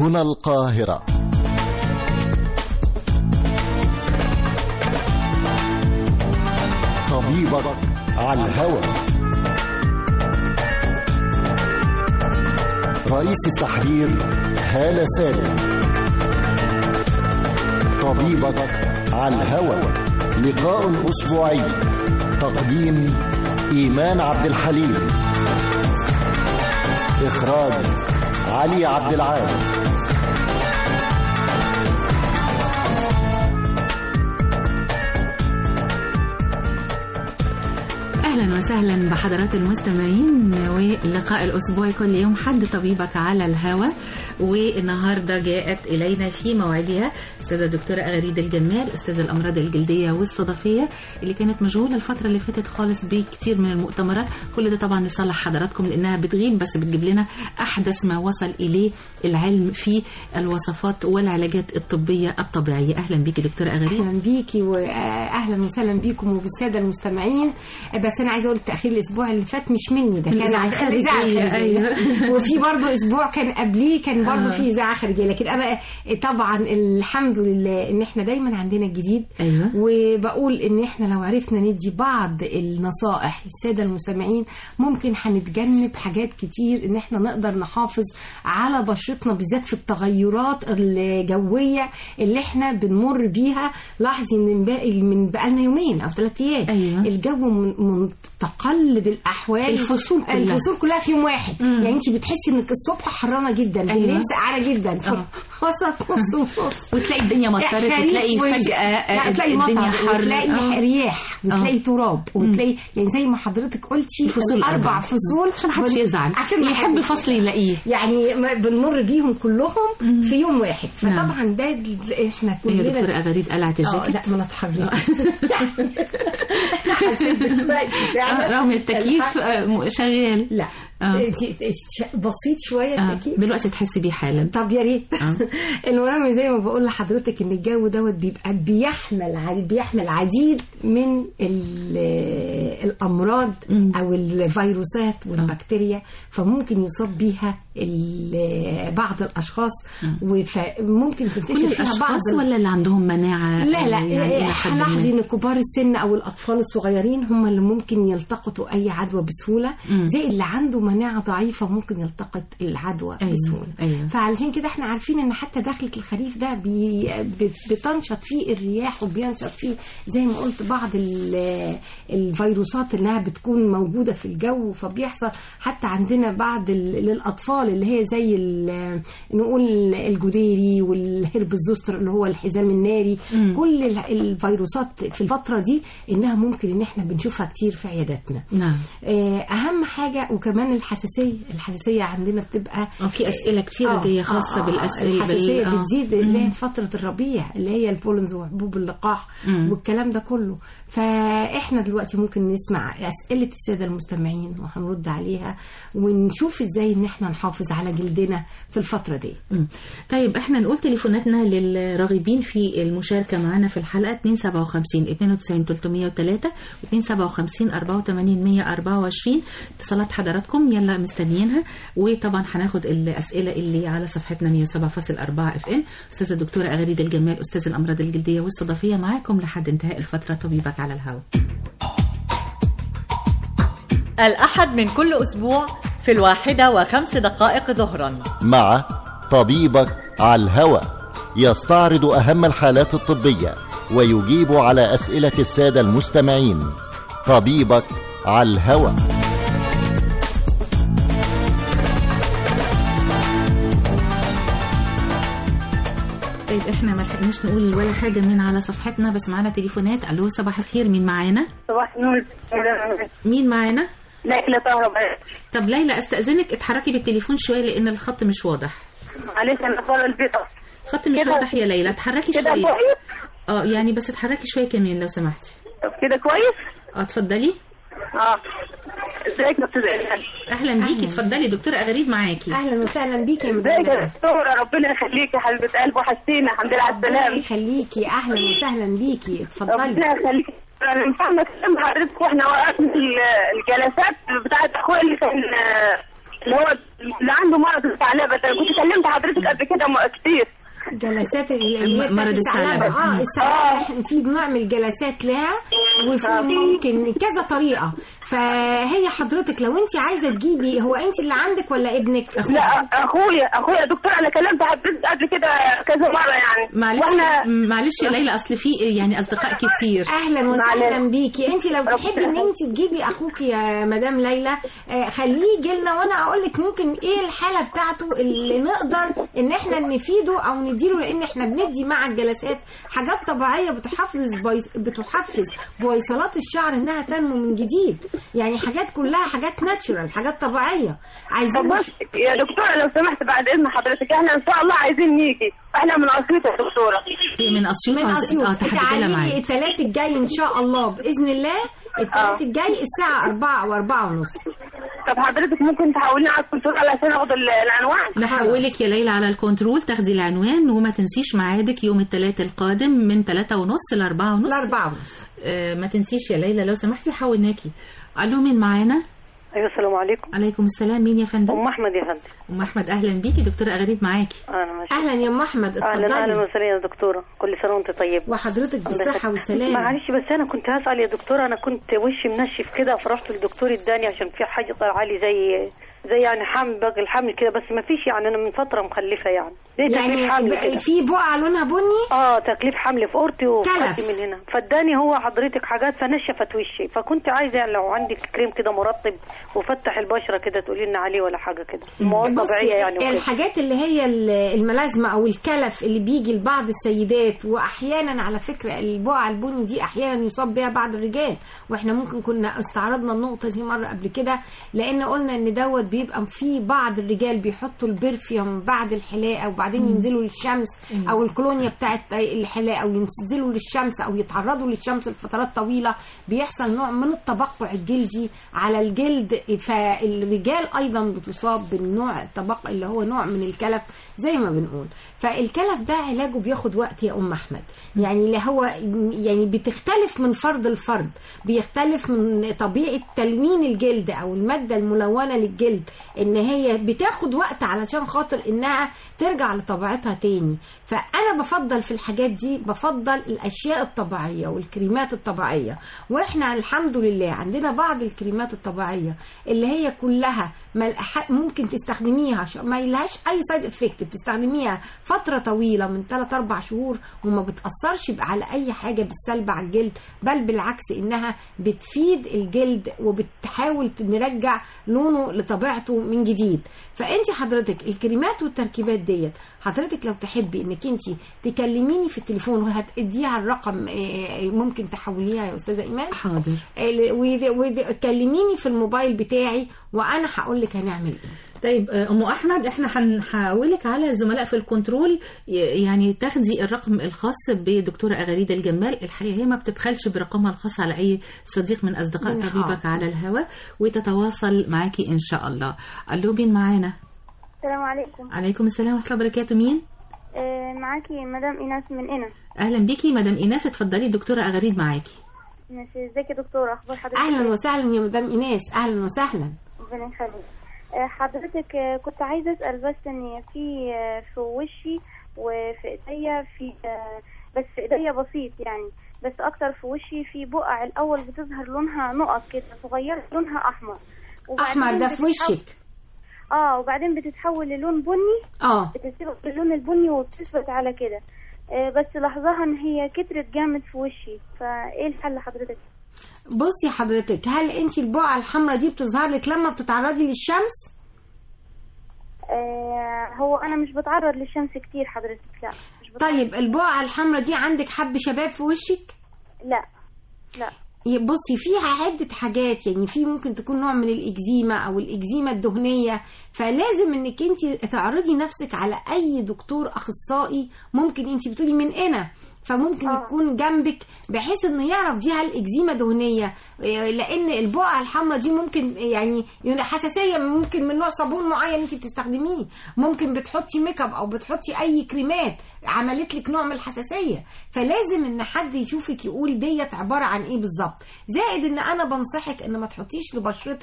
هنا القاهرة طبيبك على الهوى رئيس التحرير هالة سالم طبيبك على الهوى لقاء أسبوعي تقديم إيمان عبد الحليم إخراج علي عبد العال اهلا وسهلا بحضرات المستمعين واللقاء الاسبوعي كل يوم حد طبيبك على الهوى والنهارده جاءت الينا في موعدها استاذه الدكتوره اغريد الجمال استاذه الامراض الجلديه والصدفيه اللي كانت مشغوله الفتره اللي فاتت خالص بكتير من المؤتمرات كل ده طبعا لصالح حضراتكم لانها بتغيب بس بتجيب لنا احدث ما وصل اليه العلم في الوصفات والعلاجات الطبيه الطبيعيه اهلا بيكي دكتوره اغريد اهلا بيكي واهلا وسهلا بيكم وبالساده المستمعين بس انا عايزه اقول تاخير الاسبوع اللي فات مش مني ده كان الإذاعة عن الإذاعة الخارجية، الخارجية. أيوة. وفي برضه اسبوع كان قبليه كان برضه آه. في اذاعه خارجيه لكن انا طبعا الحمد لله ان احنا دايما عندنا الجديد ايوه وبقول ان احنا لو عرفنا ندي بعض النصائح للساده المستمعين ممكن هنتجنب حاجات كتير ان احنا نقدر نحافظ على بشرتنا بالذات في التغيرات الجويه اللي احنا بنمر بيها لاحظي ان باقي من بقالنا يومين او ثلاث ايام أيوة. الجو من- متقلب الاحوال الفصول كلها. الفصول كلها في يوم واحد مم. يعني انت بتحسي انك الصبح حرانه جدا أيوة. بالليل سقعانه جدا آه. وسط نص ونص وتلاقي الدنيا مطرت خريف وتلاقي وش- فجاه لا، تلاقي الدنيا مطر حر وتلاقي آه. رياح وتلاقي تراب وتلاقي يعني زي ما حضرتك قلتي الفصول اربع أربعة. فصول عشان محدش بن- يزعل عشان اللي يحب محدش- فصل يلاقيه يعني ما بنمر بيهم كلهم في يوم واحد نعم. فطبعا ده ال- احنا هي كلنا دكتوره اغريد قلعت اه الجاكيت لا ما انا اتحركت حسيت دلوقتي آه، فعلا رغم التكييف آه، م- شغال لا آه. بسيط شويه آه، التكييف دلوقتي تحسي بيه حالا طب يا ريت آه. المهم زي ما بقول لحضرتك ان الجو دوت بيبقى بيحمل عديد بيحمل عديد من ال- الامراض مم. او الفيروسات والبكتيريا فممكن يصاب بيها ال- بعض الاشخاص وممكن كل تنتشر فيها بعض الاشخاص ولا اللي عندهم مناعه لا لا يعني إلى حد ما؟ لاحظي ان كبار السن او الاطفال الصغيرين هم اللي ممكن يلتقطوا اي عدوى بسهوله مم. زي اللي عنده مناعه ضعيفه ممكن يلتقط العدوى أيوة، بسهوله أيوة. فعلشان كده احنا عارفين ان حتى دخلة الخريف ده بي بت- بتنشط فيه الرياح وبينشط فيه زي ما قلت بعض ال- الفيروسات انها بتكون موجوده في الجو فبيحصل حتى عندنا بعض ال- للاطفال اللي هي زي ال- نقول الجديري والهرب الزوستر اللي هو الحزام الناري مم. كل ال- الفيروسات في الفتره دي انها ممكن ان احنا بنشوفها كتير في عياداتنا نعم آه، اهم حاجه وكمان الحساسيه الحساسيه عندنا بتبقى اه في اسئله كتير آه، جايه خاصه آه، آه، بالاسئله الحساسيه بال- آه. بتزيد اللي هي مم. في فتره الربيع اللي هي البولنز وحبوب اللقاح مم. والكلام ده كله فاحنا دلوقتي ممكن نسمع اسئله الساده المستمعين وهنرد عليها ونشوف ازاي ان احنا نحافظ على جلدنا في الفتره دي مم. طيب احنا نقول تليفوناتنا للراغبين في المشاركه معنا في الحلقه 257 92 303 و257 84 124 اتصالات حضراتكم يلا مستنيينها وطبعا هناخد الاسئله اللي على صفحتنا 107.4 اف ام استاذه الدكتوره اغريده الجمال استاذ الامراض الجلديه والصدفيه معاكم لحد انتهاء الفتره طبيبك على الهواء الأحد من كل أسبوع في الواحدة وخمس دقائق ظهرا مع طبيبك على الهوى يستعرض أهم الحالات الطبية ويجيب على أسئلة السادة المستمعين طبيبك على الهوى طيب احنا ما لحقناش نقول ولا حاجه من على صفحتنا بس معانا تليفونات الو صباح الخير مين معانا صباح النور مين معانا ليلى طاهرة بقى. طب ليلى استاذنك اتحركي بالتليفون شويه لان الخط مش واضح معلش انا بره البيت أصلاً. خط مش كده- واضح يا ليلى اتحركي كده شويه كويس اه يعني بس اتحركي شويه كمان لو سمحتي طب كده كويس اه اتفضلي اه ازيك يا استاذ ايمان اهلا بيكي اتفضلي دكتوره اغريد معاكي اهلا وسهلا بيكي يا ازيك يا مدام دكتوره ربنا يخليكي يا حبيبه قلب وحشتينا الحمد لله على ربنا السلامه يخليكي اهلا وسهلا بيكي اتفضلي ربنا يخليكي انا مش فاهمه كلام حضرتك واحنا وقفنا ال- الجلسات بتاعت اخويا اللي كان آه، اللي هو اللي عنده مرض الثعلبه ده كنت كلمت حضرتك قبل كده م- كتير جلسات ال- اللي هي مرض بتاعت الثعلبة. اه الثعلبة احنا في بنعمل جلسات لها وفي ممكن كذا طريقه فهي حضرتك لو انت عايزه تجيبي هو انت اللي عندك ولا ابنك لا اخويا اخويا دكتور انا كلمت حضرتك قبل كده كذا مره يعني معلش واحنا معلش يا ليلى اصل في يعني اصدقاء كتير اهلا وسهلا معلش. بيكي انت لو ربنا تحبي ان انت تجيبي اخوك يا مدام ليلى آه، خليه يجي لنا وانا اقول لك ممكن ايه الحاله بتاعته اللي نقدر ان احنا نفيده او نديله لان احنا بندي مع الجلسات حاجات طبيعيه بتحفز بيص... بتحفز بويصلات الشعر انها تنمو من جديد يعني حاجات كلها حاجات ناتشورال حاجات طبيعيه طب عايزين بص يا دكتوره لو سمحت بعد اذن حضرتك احنا ان شاء الله عايزين نيجي احنا من اسيوط يا دكتوره من اسيوط من عايز- اسيوط اه تحدي تعالي لي معايا الثلاث الجاي ان شاء الله باذن الله الثلاث الجاي الساعه 4 او 4 ونص طب حضرتك ممكن تحولينا على الكنترول علشان اخد ال- العنوان نحولك يا ليلى على الكنترول تاخدي العنوان وما تنسيش ميعادك يوم الثلاث القادم من 3 ونص ل 4 ونص الأربعة ونص آه ما تنسيش يا ليلى لو سمحتي حولناكي الو مين معانا ايوه السلام عليكم عليكم السلام مين يا فندم ام احمد يا فندم ام احمد اهلا بيكي دكتوره اغريد معاكي اهلا ماشي اهلا يا ام احمد اهلا اهلا اتفضلي وسهلا يا دكتوره كل سنه وانت طيب وحضرتك بالصحه والسلامه معلش بس انا كنت هسال يا دكتوره انا كنت وشي منشف كده فرحت للدكتور اداني عشان في حاجه طالعه لي زي زي يعني حمل باقي الحمل كده بس ما فيش يعني انا من فتره مخلفه يعني زي تكليف يعني حمل ب- كده في بقعه لونها بني اه تكليف حمل في اورتي وخدتي كلف. من هنا فاداني هو حضرتك حاجات فنشفت وشي فكنت عايزه يعني لو عندك كريم كده مرطب وفتح البشره كده تقولي لنا عليه ولا حاجه كده مواد بصي، طبيعيه يعني وكده. الحاجات اللي هي ال- الملازمه او الكلف اللي بيجي لبعض السيدات واحيانا على فكره البقعه البني دي احيانا يصاب بها بعض الرجال واحنا ممكن كنا استعرضنا النقطه دي مره قبل كده لان قلنا ان دوت بيبقى في بعض الرجال بيحطوا البرفيوم بعد الحلاقه وبعدين ينزلوا للشمس او الكولونيا بتاعت الحلاقه او ينزلوا للشمس او يتعرضوا للشمس لفترات طويله بيحصل نوع من التبقع الجلدي على الجلد فالرجال ايضا بتصاب بالنوع التبقع اللي هو نوع من الكلف زي ما بنقول فالكلف ده علاجه بياخد وقت يا ام احمد يعني اللي هو يعني بتختلف من فرد لفرد بيختلف من طبيعه تلوين الجلد او الماده الملونه للجلد ان هي بتاخد وقت علشان خاطر انها ترجع لطبيعتها تاني فانا بفضل في الحاجات دي بفضل الاشياء الطبيعيه والكريمات الطبيعيه واحنا الحمد لله عندنا بعض الكريمات الطبيعيه اللي هي كلها ملح- ممكن تستخدميها ش- ما لهاش اي سايد افكت بتستخدميها فتره طويله من 3 4 شهور وما بتاثرش ب- على اي حاجه بالسلب على الجلد بل بالعكس انها بتفيد الجلد وبتحاول نرجع لونه لطبيعته من جديد فانت حضرتك الكريمات والتركيبات ديت حضرتك لو تحبي انك انت تكلميني في التليفون وهتديها الرقم آه، آه، ممكن تحوليها يا استاذه ايمان حاضر وكلميني في الموبايل بتاعي وانا هقول لك هنعمل ايه طيب آه، ام احمد احنا هنحولك على الزملاء في الكنترول ي- يعني تاخدي الرقم الخاص بدكتوره اغاريد الجمال الحقيقه هي ما بتبخلش برقمها الخاص على اي صديق من اصدقاء من- طبيبك آه. على الهواء وتتواصل معاكي ان شاء الله الو مين معانا السلام عليكم عليكم السلام ورحمه الله وبركاته مين آه، معاكي مدام ايناس من هنا اهلا بيكي مدام ايناس اتفضلي دكتوره اغاريد معاكي ماشي ازيك يا دكتوره اخبار حضرتك اهلا إيه؟ وسهلا يا مدام ايناس اهلا وسهلا ربنا يخليك آه، حضرتك آه، كنت عايزه اسال بس ان في آه، في وشي وفي ايديا في آه، بس في ايديا بسيط يعني بس اكتر في وشي في بقع الاول بتظهر لونها نقط كده صغيره لونها احمر وبعدين احمر ده في بتتحول- وشك اه وبعدين بتتحول للون بني اه بتسيبها باللون البني وبتثبت على كده آه، بس لاحظاها ان هي كترت جامد في وشي فايه الحل حضرتك بصي حضرتك هل انت البقعه الحمراء دي بتظهر لك لما بتتعرضي للشمس آه هو انا مش بتعرض للشمس كتير حضرتك لا مش بتعرض. طيب البقعه الحمراء دي عندك حب شباب في وشك لا لا بصي فيها عدة حاجات يعني في ممكن تكون نوع من الإكزيما أو الإكزيما الدهنية فلازم إنك أنت تعرضي نفسك على أي دكتور أخصائي ممكن أنت بتقولي من هنا فممكن آه. يكون جنبك بحيث انه يعرف دي هل اكزيما دهنيه إيه، لان البقعه الحمراء دي ممكن يعني يعني حساسيه ممكن من نوع صابون معين انت بتستخدميه ممكن بتحطي ميك اب او بتحطي اي كريمات عملت لك نوع من الحساسيه فلازم ان حد يشوفك يقول ديت عباره عن ايه بالظبط زائد ان انا بنصحك ان ما تحطيش لبشرتك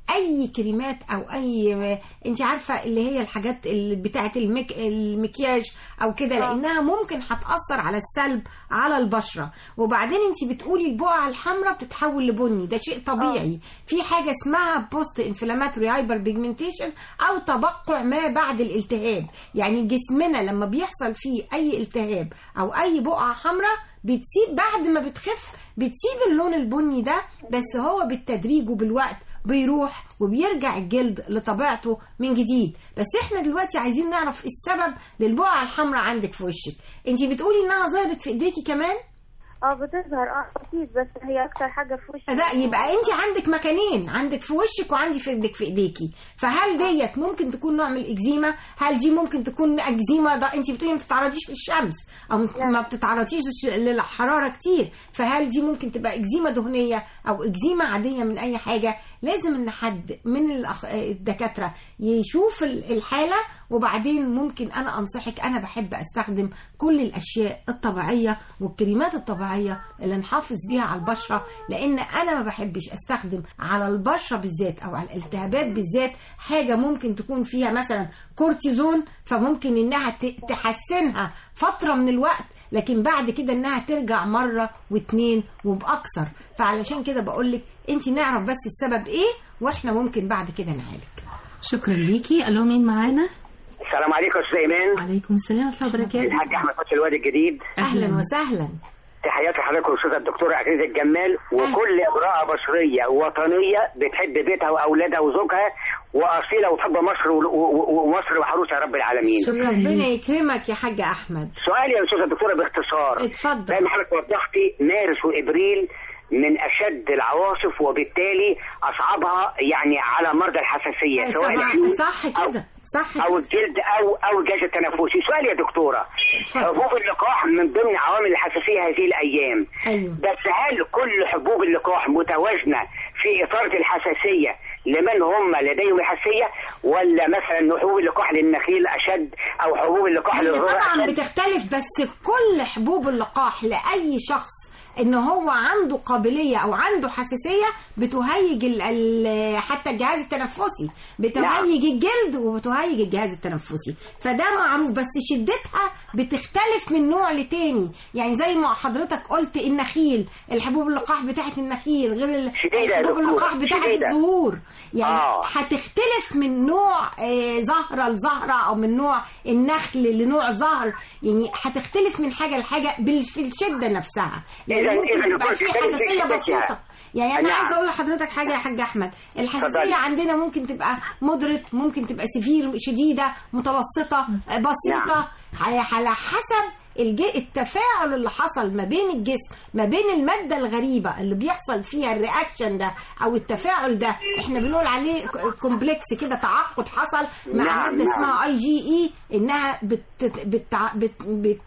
اي كريمات او اي انت عارفه اللي هي الحاجات اللي بتاعه المك... المكياج او كده لانها ممكن هتاثر على السلب على البشره وبعدين انت بتقولي البقعه الحمراء بتتحول لبني ده شيء طبيعي في حاجه اسمها بوست انفلاماتوري هايبر بيجمنتيشن او تبقع ما بعد الالتهاب يعني جسمنا لما بيحصل فيه اي التهاب او اي بقعه حمراء بتسيب بعد ما بتخف بتسيب اللون البني ده بس هو بالتدريج وبالوقت بيروح وبيرجع الجلد لطبيعته من جديد بس احنا دلوقتي عايزين نعرف السبب للبقعه الحمراء عندك في وشك انت بتقولي انها ظهرت في ايديكي كمان اه بتظهر اه اكيد بس هي اكتر حاجه في وشي لا يبقى انت عندك مكانين عندك في وشك وعندي في ايدك في ايديكي فهل ديت ممكن تكون نوع من الاكزيما هل دي ممكن تكون اكزيما ده انت بتقولي ما بتتعرضيش للشمس او ما بتتعرضيش للحراره كتير فهل دي ممكن تبقى اكزيما دهنيه او اكزيما عاديه من اي حاجه لازم ان حد من الأخ... الدكاتره يشوف ال- الحاله وبعدين ممكن انا انصحك انا بحب استخدم كل الاشياء الطبيعيه والكريمات الطبيعيه اللي نحافظ بيها على البشره لان انا ما بحبش استخدم على البشره بالذات او على الالتهابات بالذات حاجه ممكن تكون فيها مثلا كورتيزون فممكن انها ت- تحسنها فتره من الوقت لكن بعد كده انها ترجع مره واتنين وباكثر فعلشان كده بقول لك انت نعرف بس السبب ايه واحنا ممكن بعد كده نعالج شكرا ليكي الو مين معانا السلام عليكم يا استاذ ايمان عليكم السلام ورحمه الله وبركاته الحاج احمد فتحي الوادي الجديد اهلا وسهلا تحياتي لحضرتك الاستاذه الدكتوره عزيزه الجمال وكل امراه بشريه وطنيه بتحب بيتها واولادها وزوجها واصيله وتحب مصر و- و- ومصر وحروسها يا رب العالمين ربنا يكرمك يا حاج احمد سؤالي يا استاذه الدكتوره باختصار اتفضل زي ما حضرتك وضحتي مارس وابريل من اشد العواصف وبالتالي اصعبها يعني على مرضى الحساسيه سواء طبعاً، العيون صح كده صح او الجلد او او الجهاز التنفسي سؤال يا دكتوره اتفضل. حبوب اللقاح من ضمن عوامل الحساسيه هذه الايام ايوه بس هل كل حبوب اللقاح متوازنه في اثاره الحساسيه لمن هم لديهم الحساسيه ولا مثلا حبوب اللقاح للنخيل اشد او حبوب اللقاح هي للذره طبعا اشد بتختلف بس كل حبوب اللقاح لاي شخص ان هو عنده قابليه او عنده حساسيه بتهيج ال ال حتى الجهاز التنفسي بتهيج الجلد وبتهيج الجهاز التنفسي فده معروف بس شدتها بتختلف من نوع لتاني يعني زي ما حضرتك قلت النخيل الحبوب اللقاح بتاعت النخيل غير ال- شديدة يا الحبوب دكتورة، اللقاح بتاعت شديدة. الزهور يعني آه. هتختلف من نوع آه، زهرة لزهرة أو من نوع النخل لنوع زهر يعني هتختلف من حاجة لحاجة بال- في الشدة نفسها لأن إذا- ممكن إذا تبقى يكون في تختلف في حساسية شدتها. بسيطة يعني أنا نعم. عايزة أقول لحضرتك حاجة يا حاج أحمد الحساسية اتفضلي. عندنا ممكن تبقى مدرت ممكن تبقى سفير شديدة متوسطة آه، بسيطة على على حسب الج- التفاعل اللي حصل ما بين الجسم ما بين المادة الغريبة اللي بيحصل فيها الرياكشن ده او التفاعل ده احنا بنقول عليه ك- كومبلكس كده تعقد حصل مع نعم، مادة نعم. اسمها اي جي اي انها بت بت بت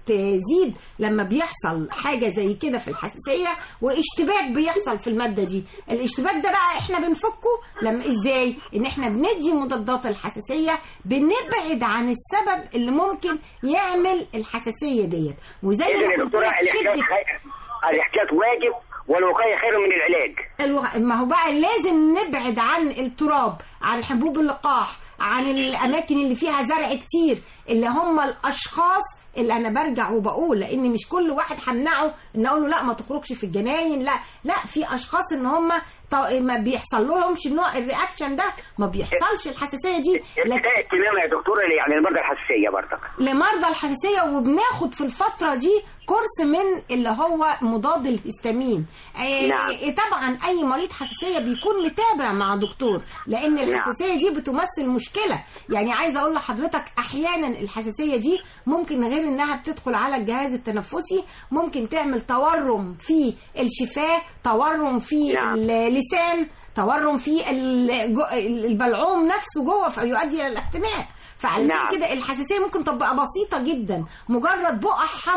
بتزيد لما بيحصل حاجة زي كده في الحساسية واشتباك بيحصل في المادة دي الاشتباك ده بقى احنا بنفكه لما ازاي ان احنا بندي مضادات الحساسية بنبعد عن السبب اللي ممكن يعمل الحساسية ديت وزي اذا ما يا قلت دكتوره لك الاحتياط شدة خير الاحتياط واجب والوقايه خير من العلاج الو... ما هو بقى لازم نبعد عن التراب عن حبوب اللقاح عن الاماكن اللي فيها زرع كتير اللي هم الاشخاص اللي انا برجع وبقول لان مش كل واحد همنعه ان اقول له لا ما تخرجش في الجناين لا لا في اشخاص ان هم ط- ما بيحصل لهمش النوع الرياكشن ده ما بيحصلش الحساسيه دي لكن ابتداء اهتمام يا دكتوره يعني المرضى الحساسيه برضك لمرضى الحساسيه وبناخد في الفتره دي كورس من اللي هو مضاد الهستامين آه، نعم. طبعا اي مريض حساسيه بيكون متابع مع دكتور لان الحساسيه دي بتمثل مشكله يعني عايزه اقول لحضرتك احيانا الحساسيه دي ممكن غير انها بتدخل على الجهاز التنفسي ممكن تعمل تورم في الشفاه تورم في نعم. اللسان تورم في ال- جو- البلعوم نفسه جوه فيؤدي الى الاختناق فعلشان نعم. كده الحساسيه ممكن تبقى بسيطه جدا مجرد بقع حمراء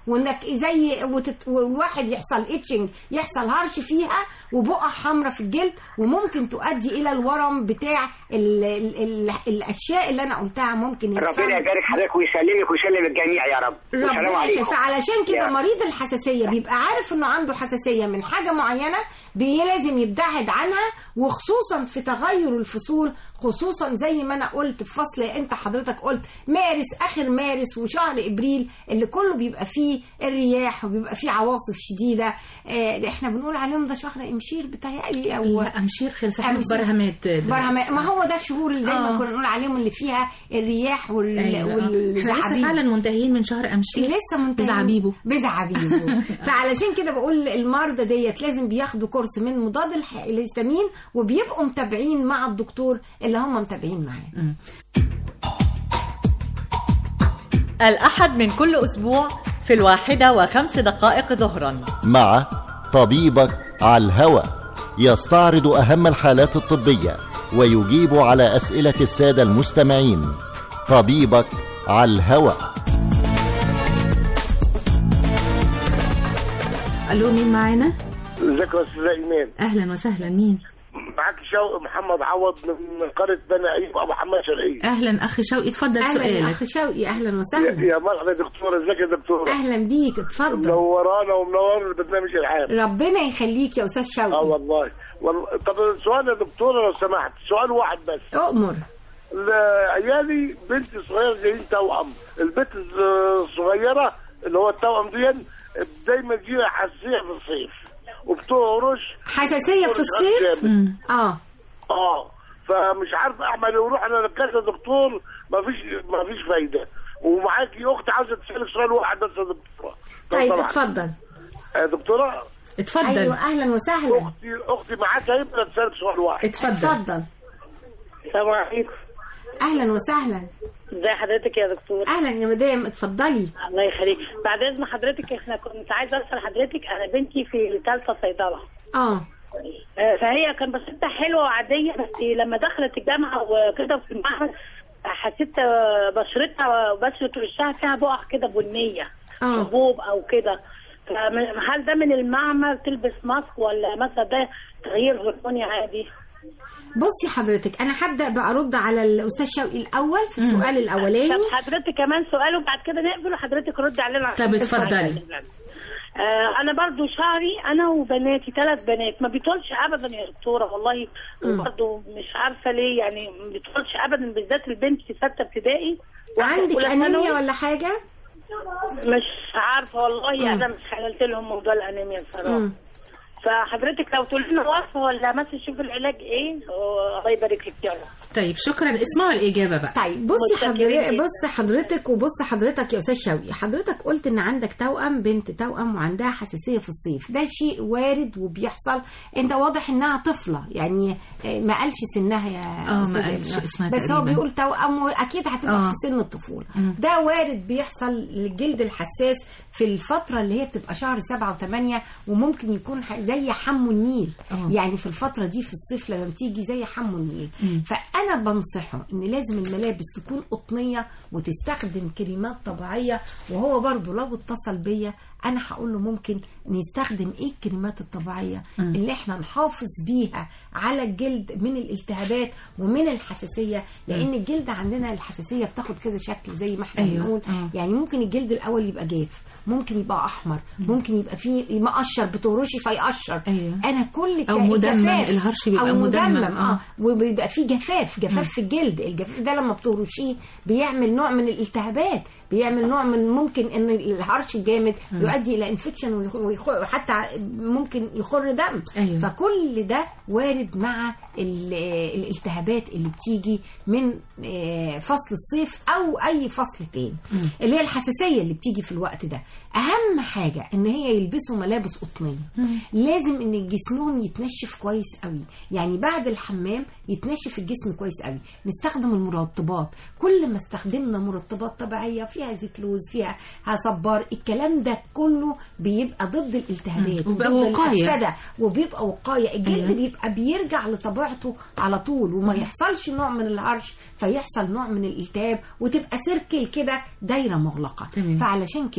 وانك زي وتت... والواحد يحصل اتشنج يحصل هرش فيها وبقع حمراء في الجلد وممكن تؤدي الى الورم بتاع ال... ال... ال... الاشياء اللي انا قلتها ممكن ربنا يتفهم. يبارك حضرتك ويسلمك ويسلم الجميع يا رب والسلام ربنا عليكم يخليك. فعلشان كده يا رب. مريض الحساسيه بيبقى عارف انه عنده حساسيه من حاجه معينه بي- لازم يبتعد عنها وخصوصا في تغير الفصول خصوصا زي ما انا قلت في فصل انت حضرتك قلت مارس اخر مارس وشهر ابريل اللي كله بيبقى فيه الرياح وبيبقى فيه عواصف شديده آه احنا بنقول عليهم ده شهر امشير بتهيألي او لا امشير خلص احنا في أمشير. برهمات دلوقتي. برهما ما هو ده الشهور اللي دايما آه. كنا نقول عليهم اللي فيها الرياح وال... أيوة. احنا لسه والزعابيب فعلا منتهيين من شهر امشير لسه منتهي بزعابيبه بزعابيبه فعلشان كده بقول المرضى ديت لازم بياخدوا كورس من مضاد الح- الهستامين وبيبقوا متابعين مع الدكتور اللي هم متابعين معاه مم. الأحد من كل أسبوع في الواحدة وخمس دقائق ظهرا مع طبيبك على الهوى يستعرض أهم الحالات الطبية ويجيب على أسئلة السادة المستمعين طبيبك على الهوى الو مين معانا ازيك يا استاذ ايمان اهلا وسهلا مين معاك شوقي محمد عوض من قريه بني ايوب ابو حماد شرقيه اهلا اخي شوقي اتفضل اهلا سؤالك اخ شوقي اهلا يا وسهلا يا مرحبا يا دكتوره ازيك يا دكتوره اهلا بيك اتفضل منورانا ومنور البرنامج العام ربنا يخليك يا استاذ اه شوقي والله والله طب سؤال يا دكتوره لو سمحت سؤال واحد بس اؤمر عيالي بنت صغيره جايين توأم البنت الصغيره اللي هو التوأم دي دايما تجيها حساسيه في الصيف وبتهرش حساسيه في الصيف مم. اه اه فمش عارف اعمل ايه وروح انا لكذا دكتور ما فيش ما فيش فايده ومعاكي اخت عاوزه تسالك سؤال واحد بس يا دكتوره لو طيب سمحت. اتفضل يا دكتوره اتفضل ايوه اهلا وسهلا اختي اختي معاك هيبقى تسالك سؤال واحد اتفضل اتفضل السلام عليكم اهلا وسهلا ازي حضرتك يا دكتور اهلا يا مدام اتفضلي الله يخليك بعد اذن حضرتك احنا كنت عايزه اسال حضرتك انا بنتي في ثالثه صيدله اه آه، فهي كان بسيطة حلوة وعادية بس لما دخلت الجامعة وكده في المعهد حسيت آه، بشرتها بشرة وشها فيها بقع كده بنية اه حبوب أو كده فمن- هل ده من المعمل تلبس ماسك ولا مثلا ده تغيير هرموني عادي؟ بصي حضرتك انا هبدا برد على الاستاذ شوقي الاول في السؤال الاولاني طب حضرتك كمان سؤال وبعد كده نقبل وحضرتك رد علينا طب اتفضلي. آه انا برضو شعري انا وبناتي ثلاث بنات ما بيطولش ابدا يا دكتوره والله وبرضو مش عارفه ليه يعني ما بيطولش ابدا بالذات البنت في سته ابتدائي عندك أولى انيميا ثانوي. ولا حاجه مش عارفه والله مم. انا مش حللت لهم موضوع الانيميا بصراحه مم. فحضرتك لو تقول لنا وصفه ولا مثلا شوف العلاج ايه آه، الله يبارك لك يا رب طيب شكرا اسمعوا الاجابه بقى طيب بصي متشكرين حضرتك جدا. بص حضرتك وبص حضرتك يا استاذ شوقي حضرتك قلت ان عندك توأم بنت توأم وعندها حساسيه في الصيف ده شيء وارد وبيحصل انت واضح انها طفله يعني آه، ما قالش سنها يا اه، ما أستاذ قالش إبراهيم. اسمها بس هو تقريباً. بيقول توأم واكيد هتبقى اه. في سن الطفوله مم. ده وارد بيحصل للجلد الحساس في الفتره اللي هي بتبقى شهر سبعة وثمانية وممكن يكون ح- زي حمو النيل اه. يعني في الفتره دي في الصيف لما بتيجي زي حمو النيل مم. فانا بنصحه ان لازم الملابس تكون قطنيه وتستخدم كريمات طبيعيه وهو برضو لو اتصل بيا انا هقول له ممكن نستخدم ايه الكريمات الطبيعيه مم. اللي احنا نحافظ بيها على الجلد من الالتهابات ومن الحساسيه لان الجلد عندنا الحساسيه بتاخد كذا شكل زي ما احنا أيوة. بنقول آه. يعني ممكن الجلد الاول يبقى جاف ممكن يبقى احمر ممكن يبقى فيه مقشر بتورشي فيقشر أيوة. انا كل أو ك- مدمم، جفاف الهرش بيبقى أو مدمم، اه آه. وبيبقى فيه جفاف جفاف في الجلد الجفاف ده لما بتورشيه بيعمل نوع من الالتهابات بيعمل نوع من ممكن ان الهرش الجامد يؤدي الى انفكشن وحتى ممكن يخر دم أيوة. فكل ده وارد مع ال- الالتهابات اللي بتيجي من آه، فصل الصيف او اي فصل تاني اللي هي الحساسيه اللي بتيجي في الوقت ده اهم حاجه ان هي يلبسوا ملابس قطنيه لازم ان جسمهم يتنشف كويس قوي يعني بعد الحمام يتنشف الجسم كويس قوي نستخدم المرطبات كل ما استخدمنا مرطبات طبيعيه فيها زيت لوز فيها صبار الكلام ده كله بيبقى ضد الالتهابات مم. وبيبقى وضد وقاية. الأفسدة وبيبقى وقايه الجلد أيوة. بيبقى بيرجع لطبيعته على طول وما يحصلش نوع من الهرش فيحصل نوع من الالتهاب وتبقى سيركل كده دايره مغلقه تمام. فعلشان كده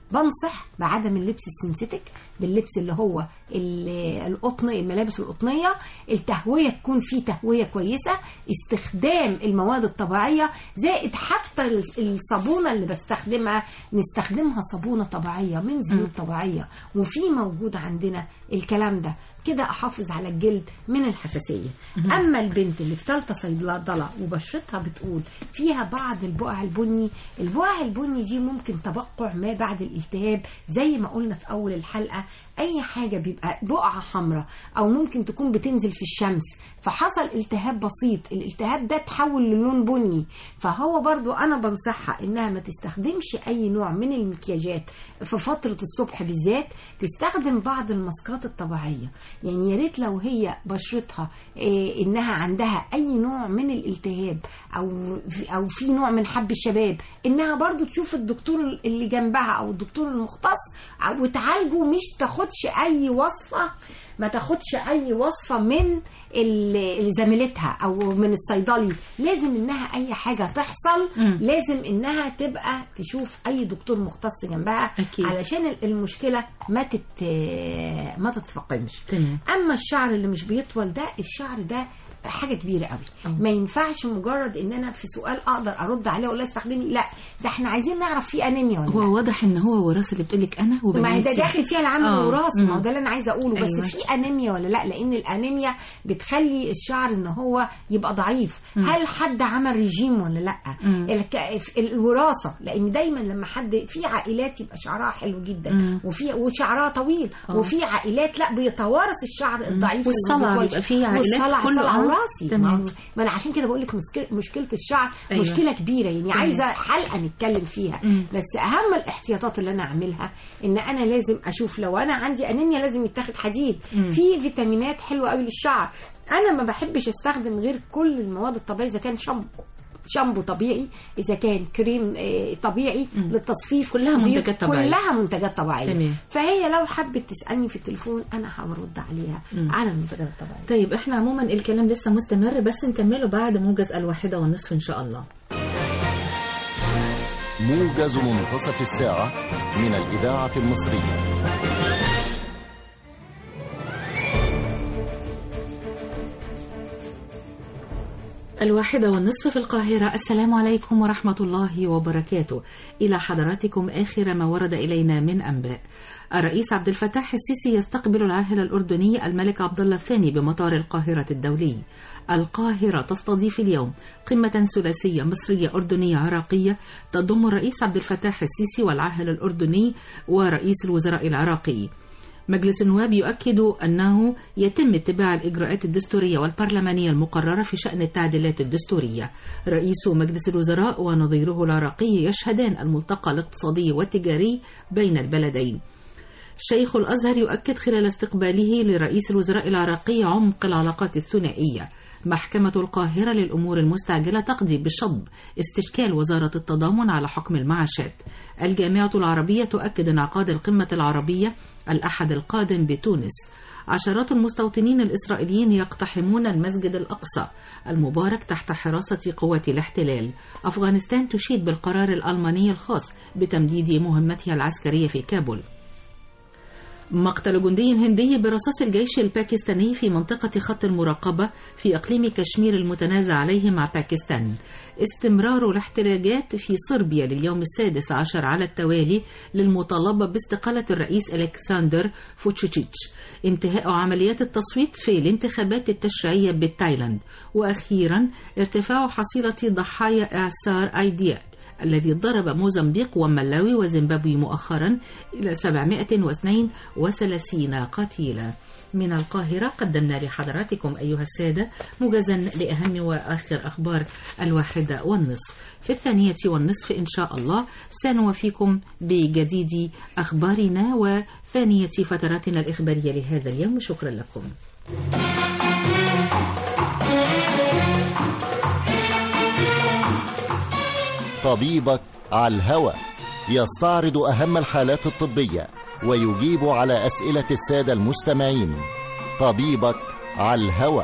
بنصح بعدم اللبس السنسيتك باللبس اللي هو ال- القطن الملابس القطنيه التهويه تكون فيه تهويه كويسه استخدام المواد الطبيعيه زائد حتى ال- الصابونه اللي بستخدمها نستخدمها صابونه طبيعيه من زيوت طبيعيه وفي موجود عندنا الكلام ده كده احافظ على الجلد من الحساسيه اما البنت اللي في ثالثه صيدله وبشرتها بتقول فيها بعض البقع البني البقع البني دي ممكن تبقع ما بعد الالتهاب زي ما قلنا في اول الحلقه اي حاجه بيبقى بقعه حمراء او ممكن تكون بتنزل في الشمس فحصل التهاب بسيط الالتهاب ده تحول للون بني فهو برضو انا بنصحها انها ما تستخدمش اي نوع من المكياجات في فتره الصبح بالذات تستخدم بعض الماسكات الطبيعيه يعني يا ريت لو هي بشرتها إيه انها عندها اي نوع من الالتهاب او في او في نوع من حب الشباب انها برضو تشوف الدكتور اللي جنبها او الدكتور المختص أو- وتعالجه مش تاخدش اي وصفه ما تاخدش اي وصفه من ال- زميلتها او من الصيدلي لازم انها اي حاجه تحصل مم. لازم انها تبقى تشوف اي دكتور مختص جنبها أكيد. علشان ال- المشكله ما تت ما تتفاقمش تمام اما الشعر اللي مش بيطول ده الشعر ده حاجه كبيره قوي أه. ما ينفعش مجرد ان انا في سؤال اقدر ارد عليه ولا استخدمي لا ده احنا عايزين نعرف في انيميا ولا لا هو واضح ان هو وراثه اللي بتقول لك انا ما هي ده وبناتي داخل فيها العامل آه. الوراثي ما هو مم. ده اللي انا عايزه اقوله بس أيوة. في انيميا ولا لا لان الانيميا بتخلي الشعر ان هو يبقى ضعيف مم. هل حد عمل ريجيم ولا لا مم. الك... الوراثه لان دايما لما حد في عائلات يبقى شعرها حلو جدا مم. وفي وشعرها طويل آه. وفي عائلات لا بيتوارث الشعر الضعيف اللي ما والصلع بيطولش. بيبقى في عائلات والصلع كله صلع آه. وراثي تمام. ما- ما انا عشان كده بقول لك مشكله مشكله الشعر أيوة. مشكله كبيره يعني تمام. عايزه حلقه نتكلم فيها مم. بس اهم الاحتياطات اللي انا اعملها ان انا لازم اشوف لو انا عندي انيميا لازم يتاخد حديد مم. في فيتامينات حلوه قوي للشعر انا ما بحبش استخدم غير كل المواد الطبيعيه اذا كان شامبو شامبو طبيعي اذا كان كريم آه، طبيعي مم. للتصفيف كلها زيوت، منتجات طبيعية. كلها منتجات طبيعيه تمام. فهي لو حبت تسالني في التليفون انا هرد عليها مم. على المنتجات الطبيعيه طيب احنا عموما الكلام لسه مستمر بس نكمله بعد موجز الواحدة والنصف ان شاء الله موجز منتصف الساعة من الإذاعة المصرية الواحدة والنصف في القاهرة السلام عليكم ورحمة الله وبركاته إلى حضراتكم آخر ما ورد إلينا من أنباء الرئيس عبد الفتاح السيسي يستقبل العاهل الأردني الملك عبد الله الثاني بمطار القاهرة الدولي القاهرة تستضيف اليوم قمة ثلاثية مصرية أردنية عراقية تضم الرئيس عبد الفتاح السيسي والعاهل الأردني ورئيس الوزراء العراقي مجلس النواب يؤكد أنه يتم اتباع الإجراءات الدستورية والبرلمانية المقررة في شأن التعديلات الدستورية رئيس مجلس الوزراء ونظيره العراقي يشهدان الملتقى الاقتصادي والتجاري بين البلدين شيخ الأزهر يؤكد خلال استقباله لرئيس الوزراء العراقي عمق العلاقات الثنائية محكمة القاهرة للأمور المستعجلة تقضي بشطب استشكال وزارة التضامن على حكم المعاشات الجامعة العربية تؤكد انعقاد القمة العربية الأحد القادم بتونس عشرات المستوطنين الإسرائيليين يقتحمون المسجد الأقصى المبارك تحت حراسة قوات الاحتلال أفغانستان تشيد بالقرار الألماني الخاص بتمديد مهمتها العسكرية في كابول مقتل جندي هندي برصاص الجيش الباكستاني في منطقة خط المراقبة في إقليم كشمير المتنازع عليه مع باكستان استمرار الاحتجاجات في صربيا لليوم السادس عشر على التوالي للمطالبة باستقالة الرئيس ألكسندر فوتشيتش انتهاء عمليات التصويت في الانتخابات التشريعية بالتايلاند وأخيرا ارتفاع حصيلة ضحايا إعصار أيديا الذي ضرب موزمبيق وملاوي وزيمبابوي مؤخرا إلى 732 قتيلا من القاهرة قدمنا لحضراتكم أيها السادة موجزا لأهم وآخر أخبار الواحدة والنصف في الثانية والنصف إن شاء الله سنوفيكم بجديد أخبارنا وثانية فتراتنا الإخبارية لهذا اليوم شكرا لكم طبيبك على الهوى يستعرض أهم الحالات الطبية ويجيب على أسئلة السادة المستمعين طبيبك على الهوى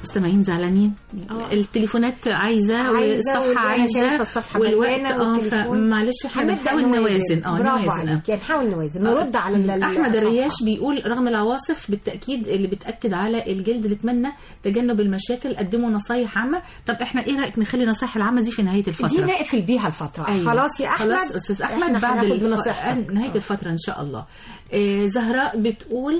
مستمعين زعلانين آه. التليفونات عايزه عايزة والصفحه وأنا عايزه شايفة الصفحة والوقت مليانة اه والتليفون. فمعلش احنا هنبدأ بنحاول نوازن اه برافو نوازن آه. عليك يعني نحاول نوازن نرد على ال- احمد الصفحة. الرياش بيقول رغم العواصف بالتاكيد اللي بتاكد على الجلد نتمنى تجنب المشاكل قدموا نصايح عامه طب احنا ايه رايك نخلي نصايح العامه دي في نهايه الفتره دي نقفل بيها الفترة أيوة. خلاص يا أحمد خلاص استاذ احمد إحنا بعد هناخد الف... بنصيحتك. نهايه الفتره ان شاء الله آه زهراء بتقول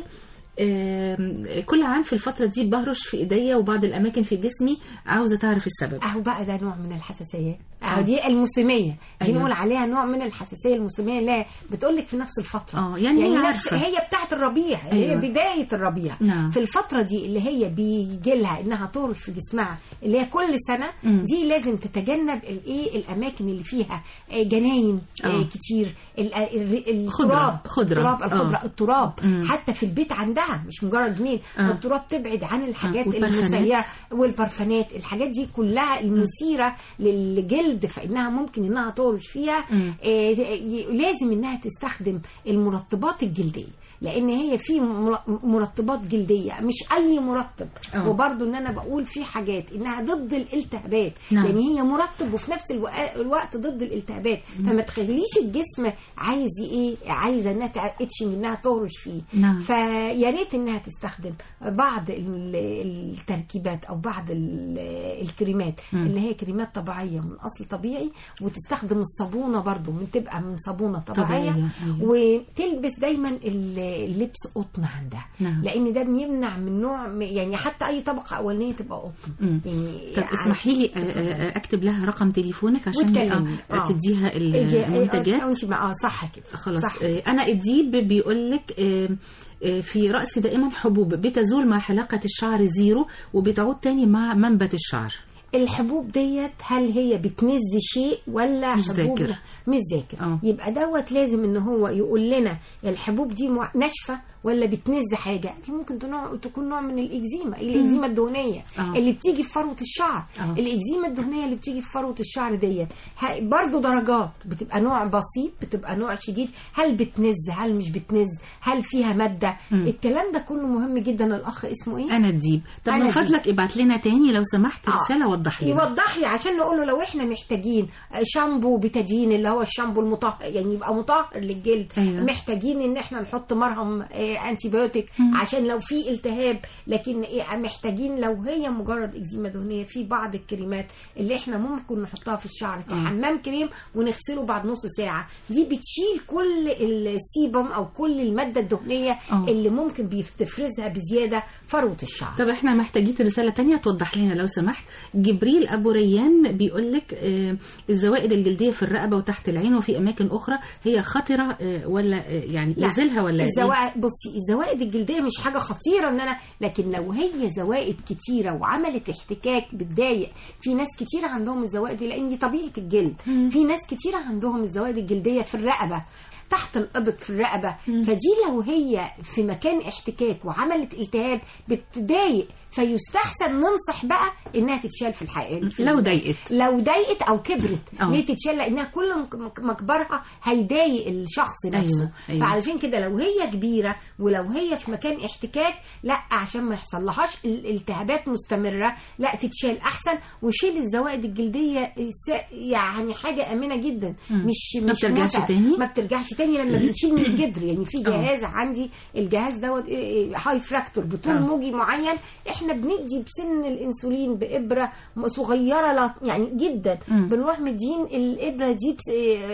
آم، كل عام في الفترة دي بهرش في ايديا وبعض الأماكن في جسمي عاوزة تعرف السبب اهو بقى ده نوع من الحساسيه آه. اهو دي الموسميه دي أيوة. نقول عليها نوع من الحساسيه الموسميه لا بتقول لك في نفس الفتره آه، يعني هي نفس عارفة. هي بتاعه الربيع أيوة. هي بدايه الربيع نعم. في الفتره دي اللي هي بيجي لها انها تهرش في جسمها اللي هي كل سنه مم. دي لازم تتجنب الايه الاماكن اللي فيها آه، جناين آه، آه. كتير ال- ال- خضرة. التراب خضرة. التراب الخضره آه. التراب مم. حتى في البيت عندها مش مجرد جنين آه. التراب تبعد عن الحاجات آه، والبرفانات. المسيره والبرفانات الحاجات دي كلها المثيره للجلد فانها ممكن انها تهرش فيها مم. آه، ي- لازم انها تستخدم المرطبات الجلديه لان هي في مر- مرطبات جلديه مش اي مرطب آه. وبرضو ان انا بقول في حاجات انها ضد الالتهابات نعم. لان هي مرطب وفي نفس الوقت, الوقت ضد الالتهابات فما تخليش الجسم عايز ايه عايزه انها اتشنج انها تهرش فيه نعم. فيا ريت انها تستخدم بعض ال- التركيبات او بعض ال- الكريمات مم. اللي هي كريمات طبيعيه من اصل طبيعي وتستخدم الصابونه برضو من تبقى من صابونه طبيعيه طبيعية، أيوة. وتلبس دايما ال- اللبس قطن عندها نعم. لان ده بيمنع من نوع يعني حتى اي طبقه اولانيه تبقى قطن مم. يعني طب اسمحي لي آه، آه، اكتب لها رقم تليفونك عشان وتكلمني. آه، آه. تديها إيه، المنتجات أنت مع- اه صح كده خلاص صح. آه، انا اديب بيقول لك آه، آه، في راسي دائما حبوب بتزول مع حلاقه الشعر زيرو وبتعود تاني مع منبت الشعر الحبوب ديت هل هي بتنز شيء ولا مش حبوب ذاكر. مش ذاكر آه. يبقى دوت لازم ان هو يقول لنا الحبوب دي مع- ناشفه ولا بتنز حاجه دي ممكن تنوع تكون نوع من الاكزيما الاكزيما الدهنيه آه. اللي بتيجي في فروه الشعر آه. الاكزيما الدهنيه اللي بتيجي في فروه الشعر ديت ه- برضو درجات بتبقى نوع بسيط بتبقى نوع شديد هل بتنز هل مش بتنز هل فيها ماده مم. الكلام ده كله مهم جدا الاخ اسمه ايه انا الديب طب أنا من الديب. فضلك ابعت لنا تاني لو سمحت آه. رساله وضح لنا يوضح لي عشان نقول له لو احنا محتاجين شامبو بتادين اللي هو الشامبو المطهر يعني يبقى مطهر للجلد أيوة. محتاجين ان احنا نحط مرهم آه، انتي بايوتيك مم. عشان لو في التهاب لكن إيه، محتاجين لو هي مجرد اكزيما دهنيه في بعض الكريمات اللي احنا ممكن نحطها في الشعر كحمام كريم ونغسله بعد نص ساعه دي بتشيل كل السيبم او كل الماده الدهنيه آه. اللي ممكن بتفرزها بزياده فروه الشعر طب احنا محتاجين رسالة تانية توضح لنا لو سمحت جبريل أبو ريان بيقول لك آه، الزوائد الجلدية في الرقبة وتحت العين وفي أماكن أخرى هي خطرة آه، ولا آه، يعني لا. يزيلها ولا إيه؟ الزوائد بصي الزوائد الجلديه مش حاجه خطيره ان انا لكن لو هي زوائد كتيره وعملت احتكاك بتضايق في ناس كتيره عندهم الزوائد دي لان دي طبيعه الجلد في ناس كتيره عندهم الزوائد الجلديه في الرقبه تحت الابط في الرقبه فدي لو هي في مكان احتكاك وعملت التهاب بتضايق فيستحسن ننصح بقى انها تتشال في الحقيقه لو ضايقت لو ضايقت او كبرت أه. ليه تتشال لانها كل مك- مك- مكبرها هيضايق الشخص نفسه أيوة، أيوة. فعلشان كده لو هي كبيره ولو هي في مكان احتكاك لا عشان ما يحصلهاش ال- التهابات مستمره لا تتشال احسن وشيل الزوائد الجلديه س- يعني حاجه امنه جدا مم. مش ما مش بترجعش متعب. تاني؟ ما بترجعش تاني لما بنشيل من الجدر يعني في أه. جهاز عندي الجهاز دوت هاي فراكتور بطول أه. موجي معين احنا بندي بسن الانسولين بابره صغيره لا يعني جدا مم. بنروح مدين الابره دي بس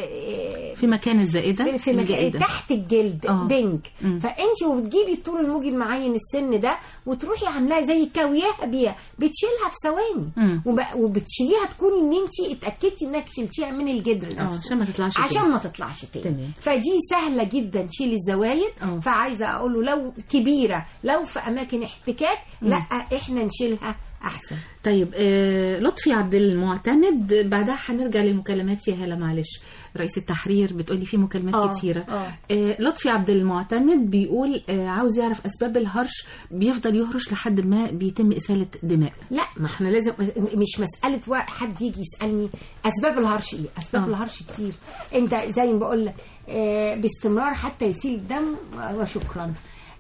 في مكان الزائدة في, في مكان الجائدة. تحت الجلد آه. بنج مم. فانت وبتجيبي الطول الموجي المعين السن ده وتروحي عاملاها زي كاوياها بيها بتشيلها في ثواني مم. وب- وبتشيليها تكوني ان انت اتاكدتي انك شلتيها من الجدر اه نفسه عشان ما تطلعش عشان تاني. ما تطلعش تاني تمام. فدي سهله جدا تشيل الزوايد اه. فعايزه اقول له لو كبيره لو في اماكن احتكاك لا احنا نشيلها احسن طيب آه لطفي عبد المعتمد بعدها هنرجع للمكالمات يا هلا معلش رئيس التحرير بتقولي في مكالمات آه، كتيرة آه. آه لطفي عبد المعتمد بيقول آه عاوز يعرف أسباب الهرش بيفضل يهرش لحد ما بيتم إسالة دماء لا ما احنا لازم مش مساله وا- حد يجي يسالني اسباب الهرش ايه اسباب آه. آه. الهرش كتير انت زي ما بقول لك آه باستمرار حتى يسيل الدم وشكرا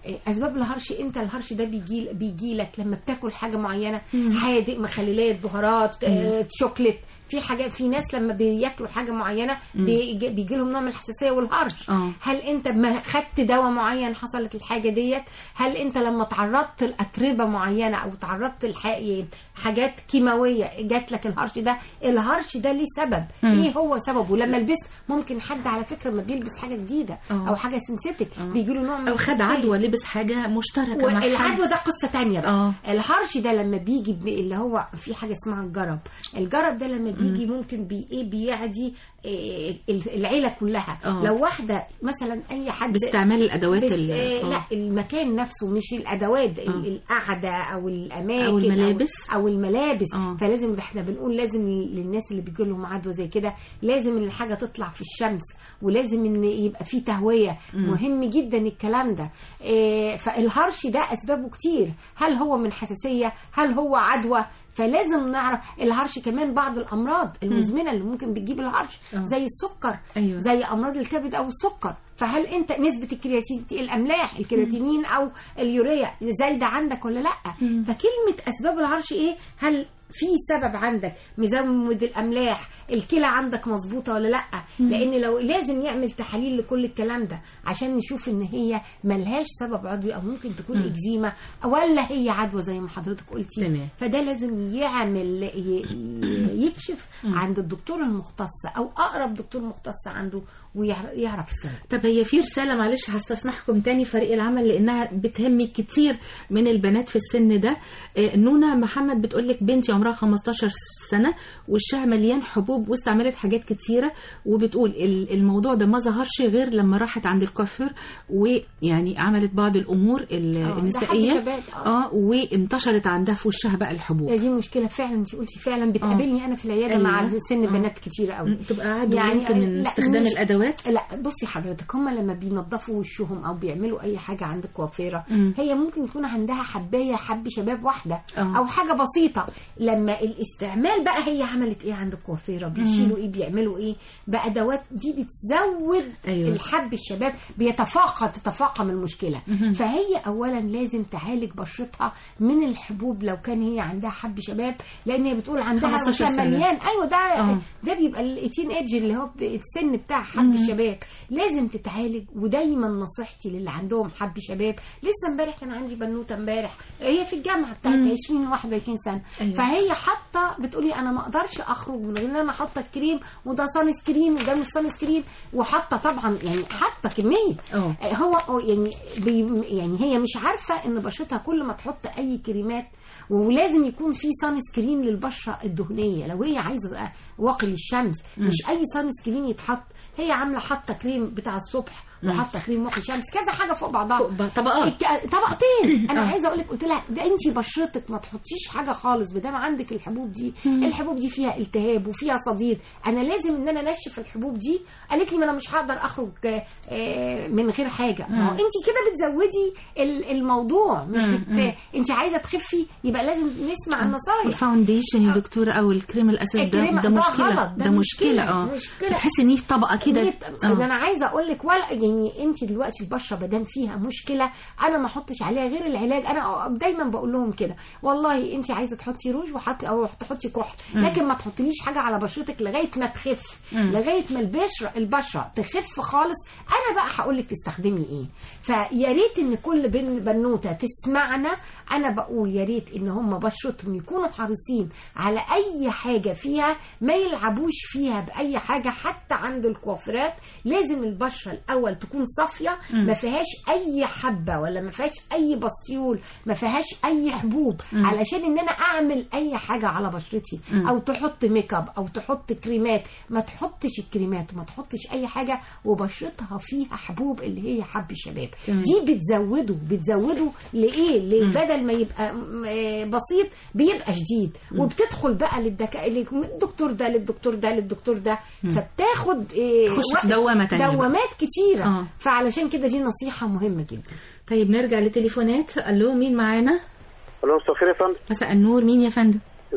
آه، اسباب الهرش انت الهرش ده بيجي بيجي لك لما بتاكل حاجه معينه مم. حادق مخللات بهارات آه، أيوة. شوكليت في حاجات في ناس لما بياكلوا حاجه معينه مم. بيجي, بيجي لهم نوع من الحساسيه والهرش اه هل انت ما خدت دواء معين حصلت الحاجه ديت هل انت لما تعرضت لاتربه معينه او تعرضت لحاجات حاجات كيماويه جات لك الهرش ده الهرش ده ليه سبب مم. ايه هو سببه لما لبست ممكن حد على فكره ما بيلبس حاجه جديده اه. او حاجه سنسيتك اه. بيجي له نوع من او خد الحساسية. عدوى لبس حاجه مشتركه مع حد والعدوى ده قصه تانية بقى اه الهرش ده لما بيجي ب- اللي هو في حاجه اسمها الجرب الجرب ده لما بيجي ممكن بي ايه بيعدي إيه ال- العيله كلها آه. لو واحده مثلا اي حد باستعمال الادوات بس ال- آه آه. لا المكان نفسه مش الادوات آه. ال- القعده او الاماكن أو الملابس. او, أو الملابس آه. فلازم احنا بنقول لازم للناس اللي بيجي لهم عدوى زي كده لازم ان الحاجه تطلع في الشمس ولازم ان يبقى في تهويه مم. مهم جدا الكلام ده آه، فالهرش ده اسبابه كتير هل هو من حساسيه هل هو عدوى فلازم نعرف الهرش كمان بعض الامراض المزمنه اللي ممكن بتجيب الهرش آه. زي السكر أيوة. زي امراض الكبد او السكر فهل انت نسبه الكرياتين الاملاح الكرياتينين او اليوريا زايده عندك ولا لا مم. فكلمه اسباب الهرش ايه هل في سبب عندك مزود الاملاح الكلى عندك مظبوطه ولا لا لان لو لازم يعمل تحاليل لكل الكلام ده عشان نشوف ان هي ملهاش سبب عضوي او ممكن تكون مم. اكزيما ولا هي عدوى زي ما حضرتك قلتي تمام. فده لازم يعمل ي- ي- يكشف مم. عند الدكتور المختص او اقرب دكتور مختص عنده ويعرف السبب طب هي في رسالة معلش هستسمحكم تاني فريق العمل لأنها بتهمي كتير من البنات في السن ده آه، نونا محمد بتقولك بنتي عمرها 15 سنة وشها مليان حبوب واستعملت حاجات كتيرة وبتقول ال- الموضوع ده ما ظهرش غير لما راحت عند الكوافير ويعني عملت بعض الأمور ال- آه، ده النسائية حد شباب، آه. اه وانتشرت عندها في وشها بقى الحبوب هي دي مشكله فعلا انت قلتي فعلا بتقابلني انا في العياده أيوة. مع سن آه. بنات كتيره قوي م، تبقى عدوى يعني يمكن من لا، استخدام مش- الأدوات لا بصي حضرتك هم لما بينظفوا وشهم او بيعملوا اي حاجه عند الكوافيره مم. هي ممكن يكون عندها حبايه حب شباب واحده آه. او حاجه بسيطه لما الاستعمال بقى هي عملت ايه عند الكوافيره بيشيلوا ايه بيعملوا ايه بادوات دي بتزود أيوة. الحب الشباب بيتفاقم تتفاقم المشكله مهم. فهي اولا لازم تعالج بشرتها من الحبوب لو كان هي عندها حب شباب لان هي بتقول عندها 15 وشها سنة. مليان ايوه ده آه. ده بيبقى التين ايدج اللي هو السن بتاع حب مم. الشباب لازم تتعالج ودايما نصيحتي للي عندهم حب شباب لسه امبارح كان عندي بنوته امبارح هي في الجامعه مم. بتاعتها 20 21 سنه أيوة. فهي حاطه بتقولي انا ما اقدرش اخرج من غير ان انا حاطه الكريم وده سان سكرين وده مش سان سكرين وحاطه طبعا يعني حاطه كميه اه هو هو يعني بي يعني هي مش عارفه ان بشرتها كل ما تحط اي كريمات ولازم يكون في سان سكرين للبشره الدهنيه لو هي عايزه واقي للشمس مم. مش اي سان سكرين يتحط هي عامله حاطه كريم بتاع الصبح مم. وحاطه كريم واقي شمس كذا حاجه فوق بعضها فوق بعض- طبقات. الك- طبقتين انا آه. عايزه اقول لك قلت لها ده انت بشرتك ما تحطيش حاجه خالص بدام عندك الحبوب دي مم. الحبوب دي فيها التهاب وفيها صديد انا لازم ان انا انشف الحبوب دي قالت لي ما انا مش هقدر اخرج آه، آه، من غير حاجه ما هو مم. انت كده بتزودي ال- الموضوع مش مم. بت... مم. انت عايزه تخفي يبقى لازم نسمع النصايح الفاونديشن يا دكتورة او الكريم الاسود ده الكريم ده ده مشكلة غلط، ده ده مشكلة مشكلة، اه مشكلة. بتحسي ان في طبقة كده ده آه. انا عايزه اقول لك ولا يعني انت دلوقتي البشره بدام فيها مشكله انا ما احطش عليها غير العلاج انا دايما بقول لهم كده والله انت عايزه تحطي روج وحطي او تحطي كحل مم. لكن ما تحطليش حاجه على بشرتك لغايه ما تخف مم. لغايه ما البشره البشره تخف خالص انا بقى هقول لك تستخدمي ايه فيا ريت ان كل بن بنوته تسمعنا انا بقول يا ريت ان هم بشرتهم يكونوا حريصين على اي حاجه فيها ما يلعبوش فيها باي حاجه حتى عند الكوافيرات لازم البشره الاول تكون صافيه مم. ما فيهاش اي حبه ولا ما فيهاش اي بستيول ما فيهاش اي حبوب مم. علشان ان انا اعمل اي حاجه على بشرتي مم. او تحط ميك اب او تحط كريمات ما تحطش الكريمات وما تحطش اي حاجه وبشرتها فيها حبوب اللي هي حب الشباب تمام. دي بتزوده بتزوده لايه ليه بدل ما يبقى م- آه بسيط بيبقى شديد وبتدخل بقى للدكا للدكتور ده للدكتور ده للدكتور ده فبتاخد آه، تخش في وقت- دوامة تانية بقى. دوامات كتيره آه. فعلشان كده دي نصيحه مهمه جدا طيب نرجع لتليفونات الو مين معانا الو مساء الخير يا فندم مساء النور مين يا فندم ازي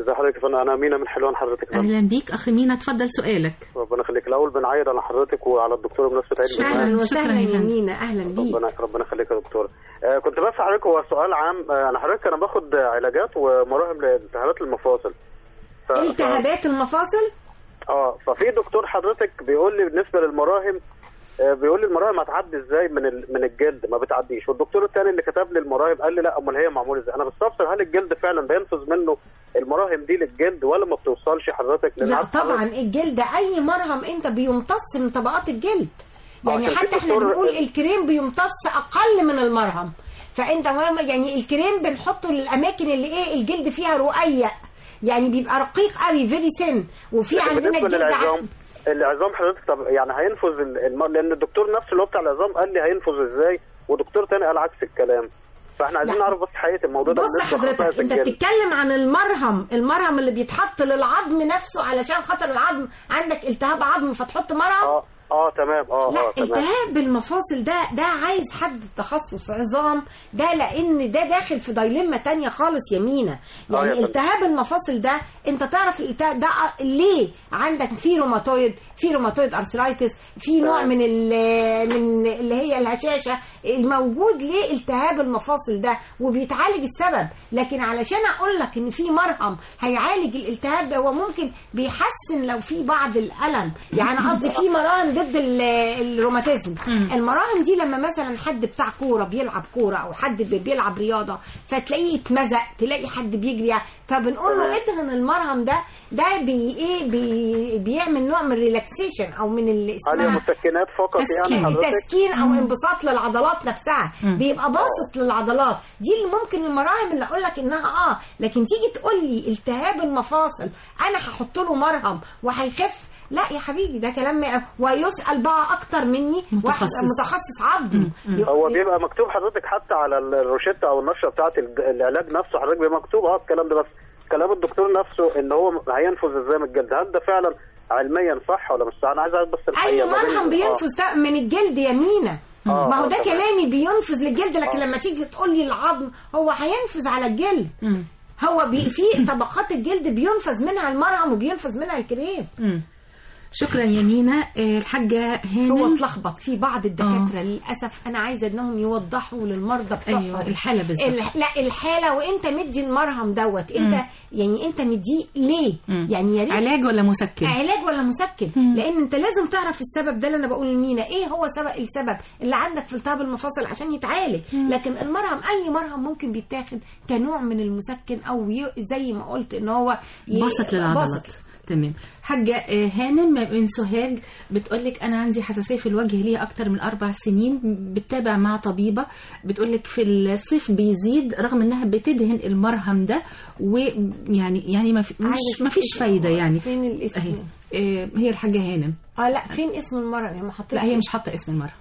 ازي حضرتك يا فندم انا مينا من حلوان حضرتك يا فندم اهلا بيك اخي مينا اتفضل سؤالك ربنا يخليك الاول بنعيد على حضرتك وعلى الدكتوره بمناسبه عيد اهلا الميلاد. وسهلا يا مينا اهلا بيك ربنا ربنا يخليك يا دكتوره آه كنت بس حضرتك هو سؤال عام آه انا حضرتك انا باخد علاجات ومراهم لالتهابات المفاصل ف... التهابات المفاصل اه ففي دكتور حضرتك بيقول لي بالنسبه للمراهم آه، بيقول لي المراهم هتعدي ازاي من ال... من الجلد ما بتعديش والدكتور الثاني اللي كتب لي المراهم قال لي لا امال هي معموله ازاي انا بستفسر هل الجلد فعلا بينفذ منه المراهم دي للجلد ولا ما بتوصلش حضرتك لأن لا عارف طبعا حضرتك- الجلد اي مرهم انت بيمتص من طبقات الجلد يعني عشان في حتى احنا دكتور- بنقول الكريم بيمتص اقل من المرهم فانت مهم يعني الكريم بنحطه للاماكن اللي ايه الجلد فيها رقيق يعني بيبقى رقيق قوي فيري سن وفي لكن عندنا بالنسبه الجلد ع- للعظام العظام حضرتك طب يعني هينفذ ال- الم... لان الدكتور نفسه اللي هو بتاع العظام قال لي هينفذ ازاي ودكتور تاني قال عكس الكلام فاحنا عايزين لا. نعرف بس حقيقه الموضوع ده بص بالنسبة حضرتك لخصائص انت الجلد. بتتكلم عن المرهم المرهم اللي بيتحط للعظم نفسه علشان خاطر العظم عندك التهاب عظم فتحط مرهم اه اه تمام اه لا اه تمام التهاب المفاصل ده ده عايز حد تخصص عظام ده لان ده داخل في دايلما تانية خالص يمينة آه يا يعني فندم. التهاب المفاصل ده انت تعرف الالتهاب ده ليه عندك في روماتويد في روماتويد ارثرايتس في نوع تمام. من ال- من اللي هي الهشاشه الموجود ليه التهاب المفاصل ده وبيتعالج السبب لكن علشان اقول لك ان في مرهم هيعالج الالتهاب ده هو ممكن بيحسن لو في بعض الالم يعني قصدي في مراهم ضد ال- الروماتيزم المراهم دي لما مثلا حد بتاع كوره بيلعب كوره او حد بي- بيلعب رياضه فتلاقيه اتمزق تلاقي حد بيجري فبنقول له ادهن المرهم ده ده بي ايه بي بيعمل نوع من الريلاكسيشن او من اللي هل هي اسمها مسكنات فقط يعني حضرتك تسكين او انبساط للعضلات نفسها بيبقى باسط للعضلات دي اللي ممكن المراهم اللي اقول لك انها اه لكن تيجي تقول لي التهاب المفاصل انا هحط له مرهم وهيخف لا يا حبيبي ده كلام م- ويسال بقى اكتر مني واحد متخصص. متخصص عظم هو بيبقى مكتوب حضرتك حتى على ال- الروشته او النشره بتاعت الج- العلاج نفسه حضرتك بيبقى مكتوب اه الكلام ده بس كلام الدكتور نفسه ان هو هينفذ ازاي من الجلد هل ده فعلا علميا صح ولا مش صح انا عايز اعرف بس اي الحقيقه ما بين- مرهم آه. بينفذ ده من الجلد يا مينا آه، ما هو آه، ده تمام. كلامي بينفذ للجلد لكن آه. لما تيجي تقول لي العظم هو هينفذ على الجلد هو بي في طبقات الجلد بينفذ منها المرهم وبينفذ منها الكريم مم. شكرا يا مينا آه، الحاجة هانم هو اتلخبط في بعض الدكاتره للاسف انا عايزه انهم يوضحوا للمرضى بتوعهم أيوة، الحالة بالظبط. ال- لا الحاله وانت مدي المرهم دوت انت مم. يعني انت مديه ليه مم. يعني يا ريت علاج ولا مسكن علاج ولا مسكن لان انت لازم تعرف السبب ده اللي انا بقول لمينا ايه هو سبب السبب اللي عندك في التهاب المفاصل عشان يتعالج لكن المرهم اي مرهم ممكن بيتاخد كنوع من المسكن او ي- زي ما قلت ان هو ي- بسط للعضلات بسط. تمام حاجة آه، هانم من سوهاج بتقولك أنا عندي حساسية في الوجه ليها أكتر من أربع سنين بتتابع مع طبيبة بتقولك في الصيف بيزيد رغم إنها بتدهن المرهم ده ويعني يعني ما في مش عايزة ما فيش اسم- فايدة يعني فين الاسم أهي آه، هي الحاجة هانم اه لا فين اسم المرهم هي ما حطيتش لا هي مش حاطة اسم المرهم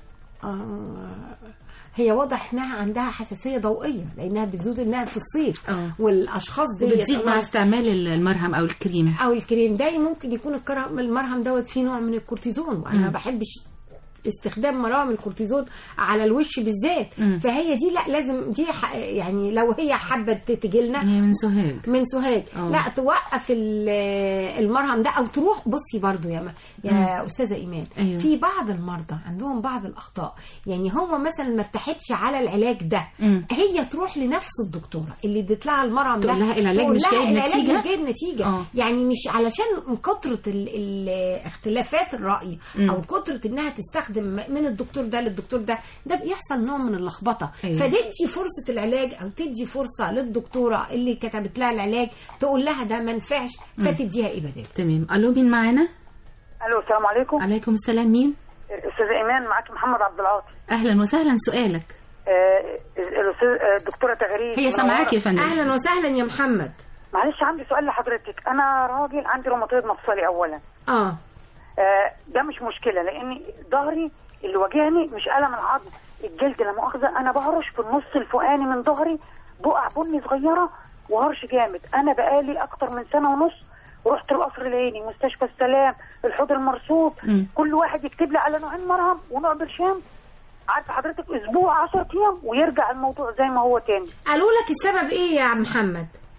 آه هي واضح انها عندها حساسيه ضوئيه لانها بتزود انها في الصيف آه. والاشخاص دي بتزيد مع استعمال المرهم أو الكريم او الكريم ده ممكن يكون الكرم المرهم دوت فيه نوع من الكورتيزون وانا ما مم. بحبش استخدام مراهم الكورتيزون على الوش بالذات مم. فهي دي لا لازم دي ح- يعني لو هي حابه تجي لنا هي من سوهاج من سوهاج آه. لا توقف ال- المرهم ده او تروح بصي برضو يا ما يا استاذه ايمان أيوة. في بعض المرضى عندهم بعض الاخطاء يعني هو مثلا ما ارتاحتش على العلاج ده مم. هي تروح لنفس الدكتوره اللي ادت لها المرهم ده تقول لها العلاج تقول مش لها جايب العلاج نتيجة؟ مش جايب نتيجه آه. يعني مش علشان من كتره ال- ال- اختلافات الراي مم. او كتره انها تستخدم من الدكتور ده للدكتور ده ده بيحصل نوع من اللخبطه أيوة. فدي فرصه العلاج او تدي فرصه للدكتوره اللي كتبت لها العلاج تقول لها ده ما نفعش فتديها ايه بدال تمام ألو مين معانا الو السلام عليكم عليكم السلام مين استاذه ايمان معاك محمد عبد العاطي أهلا وسهلا سؤالك آه، الاستاذ آه، الدكتوره تغريد هي سامعاك يا فندم اهلا وسهلا يا محمد معلش عندي سؤال لحضرتك انا راجل عندي روماتويد مفصلي اولا اه آه، ده مش مشكله لان ظهري اللي واجهني مش الم العظم الجلد لا مؤاخذه انا بهرش في النص الفوقاني من ظهري بقع بني صغيره وهرش جامد انا بقالي اكتر من سنه ونص رحت القصر العيني مستشفى السلام الحوض المرصود مم. كل واحد يكتب لي على نوعين مرهم ونوع برشام عارفه حضرتك اسبوع 10 ايام ويرجع الموضوع زي ما هو تاني قالوا لك السبب ايه يا عم محمد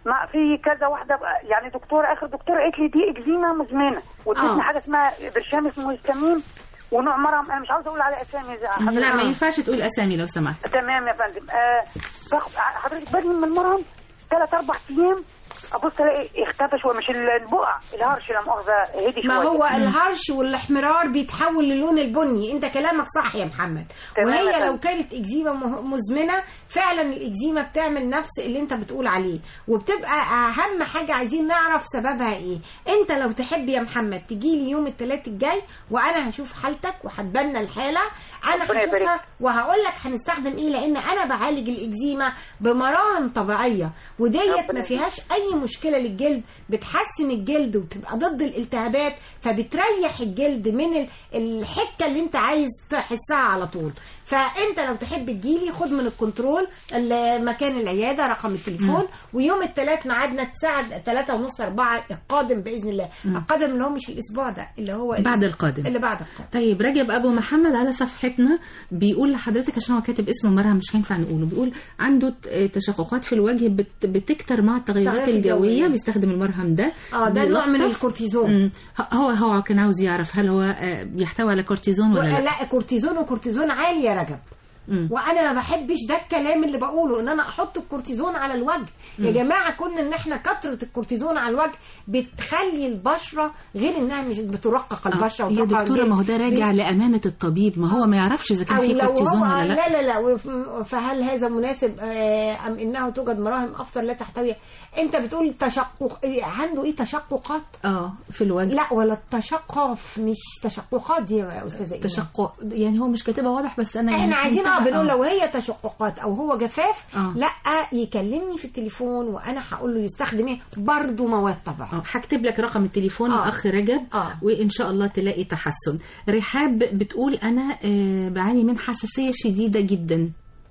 ما في كذا واحده بقى يعني دكتوره اخر دكتوره قالت لي دي اكزيما مزمنه وادتني آه. حاجه اسمها برشام اسمه هيستامين ونوع مرهم انا مش عاوزه اقول على اسامي زي حضرتك. لا ما ينفعش تقول اسامي لو سمحت تمام يا فندم آه باخد حضرتك بدني من المرهم ثلاث اربع ايام ابص الاقي اختفى شويه مش البقع الهرش لا مؤاخذه هدي شويه ما هو الهرش والاحمرار بيتحول للون البني انت كلامك صح يا محمد تمام يا وهي فندم. لو كانت اكزيما مه- مزمنه فعلا الاكزيما بتعمل نفس اللي انت بتقول عليه وبتبقى اهم حاجه عايزين نعرف سببها ايه انت لو تحب يا محمد تجي لي يوم الثلاث الجاي وانا هشوف حالتك وهتبنى الحاله انا ربنا هشوفها يبارك. وهقول لك هنستخدم ايه لان انا بعالج الاكزيما بمراهم طبيعيه وديت ربنا ما فيهاش اي مشكله للجلد بتحسن الجلد وتبقى ضد الالتهابات فبتريح الجلد من ال- الحته اللي انت عايز تحسها على طول فانت لو تحب تجيلي خد من الكنترول ال- مكان العياده رقم التليفون ويوم الثلاث ميعادنا تساعد ثلاثة ونص أربعة القادم بإذن الله القادم اللي هو مش الأسبوع ده اللي هو بعد القادم. اللي بعد القادم طيب رجب ابو محمد على صفحتنا بيقول لحضرتك عشان هو كاتب اسمه مرهم مش هينفع نقوله بيقول عنده ت- تشققات في الوجه بت- بتكتر مع التغيرات التغيرات الجويه الجوية. بيستخدم المرهم ده اه ده نوع من بيلطف. الكورتيزون مم. هو هو كان عاوز يعرف هل هو آه، بيحتوي على كورتيزون ولا لا لا كورتيزون وكورتيزون عالي يا رجب مم. وانا ما بحبش ده الكلام اللي بقوله ان انا احط الكورتيزون على الوجه يا جماعه كنا ان احنا كثره الكورتيزون على الوجه بتخلي البشره غير انها مش بترقق البشره آه، يا وترقق دكتوره الجلد. ما هو ده راجع بت- لامانه الطبيب ما هو ما يعرفش اذا كان أو في لو كورتيزون هو ولا لا لا لا لا وف- فهل هذا مناسب آه، ام انه توجد مراهم افضل لا تحتوي انت بتقول تشقق إيه، عنده ايه تشققات اه في الوجه لا ولا التشقف مش تشققات دي يا استاذه إيمان. تشقق يعني هو مش كاتبها واضح بس انا يعني احنا عايزين اه ممكن- بنقول آه. لو هي تشققات او هو جفاف آه. لا يكلمني في التليفون وانا هقول له يستخدم ايه برضه مواد طبعا اه هكتب لك رقم التليفون آه. الاخ رجب آه. وان شاء الله تلاقي تحسن رحاب بتقول انا آه، بعاني من حساسيه شديده جدا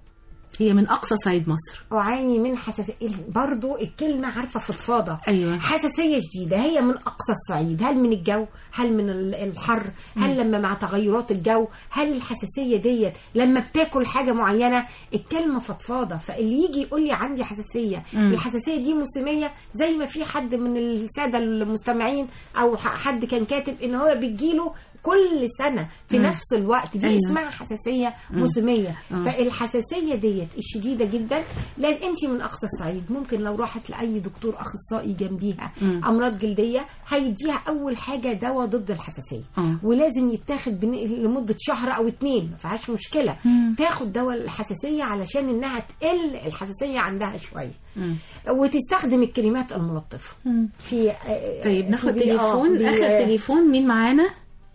هي من اقصى صعيد مصر اعاني من حساسيه برضه الكلمه عارفه فضفاضه ايوه حساسيه شديده هي من اقصى الصعيد هل من الجو هل من ال- الحر هل لما مع تغيرات الجو هل الحساسيه ديت لما بتاكل حاجه معينه الكلمه فضفاضه فاللي يجي يقول لي عندي حساسيه مم. الحساسيه دي موسميه زي ما في حد من الساده المستمعين او ح- حد كان كاتب ان هو بتجيله كل سنه في مم. نفس الوقت دي أيوة. اسمها حساسيه مم. موسميه آه. فالحساسيه ديت الشديده جدا لازم انت من اقصى الصعيد ممكن لو راحت لاي دكتور اخصائي جنبيها مم. امراض جلديه هيديها اول حاجه دواء ضد الحساسيه آه. ولازم يتاخد بن- لمده شهر او اتنين ما فيهاش مشكله مم. تاخد دواء الحساسيه علشان انها تقل الحساسيه عندها شويه مم. وتستخدم الكريمات الملطفه مم. في آه، طيب ناخد في- آه، تليفون بي- اخر تليفون مين معانا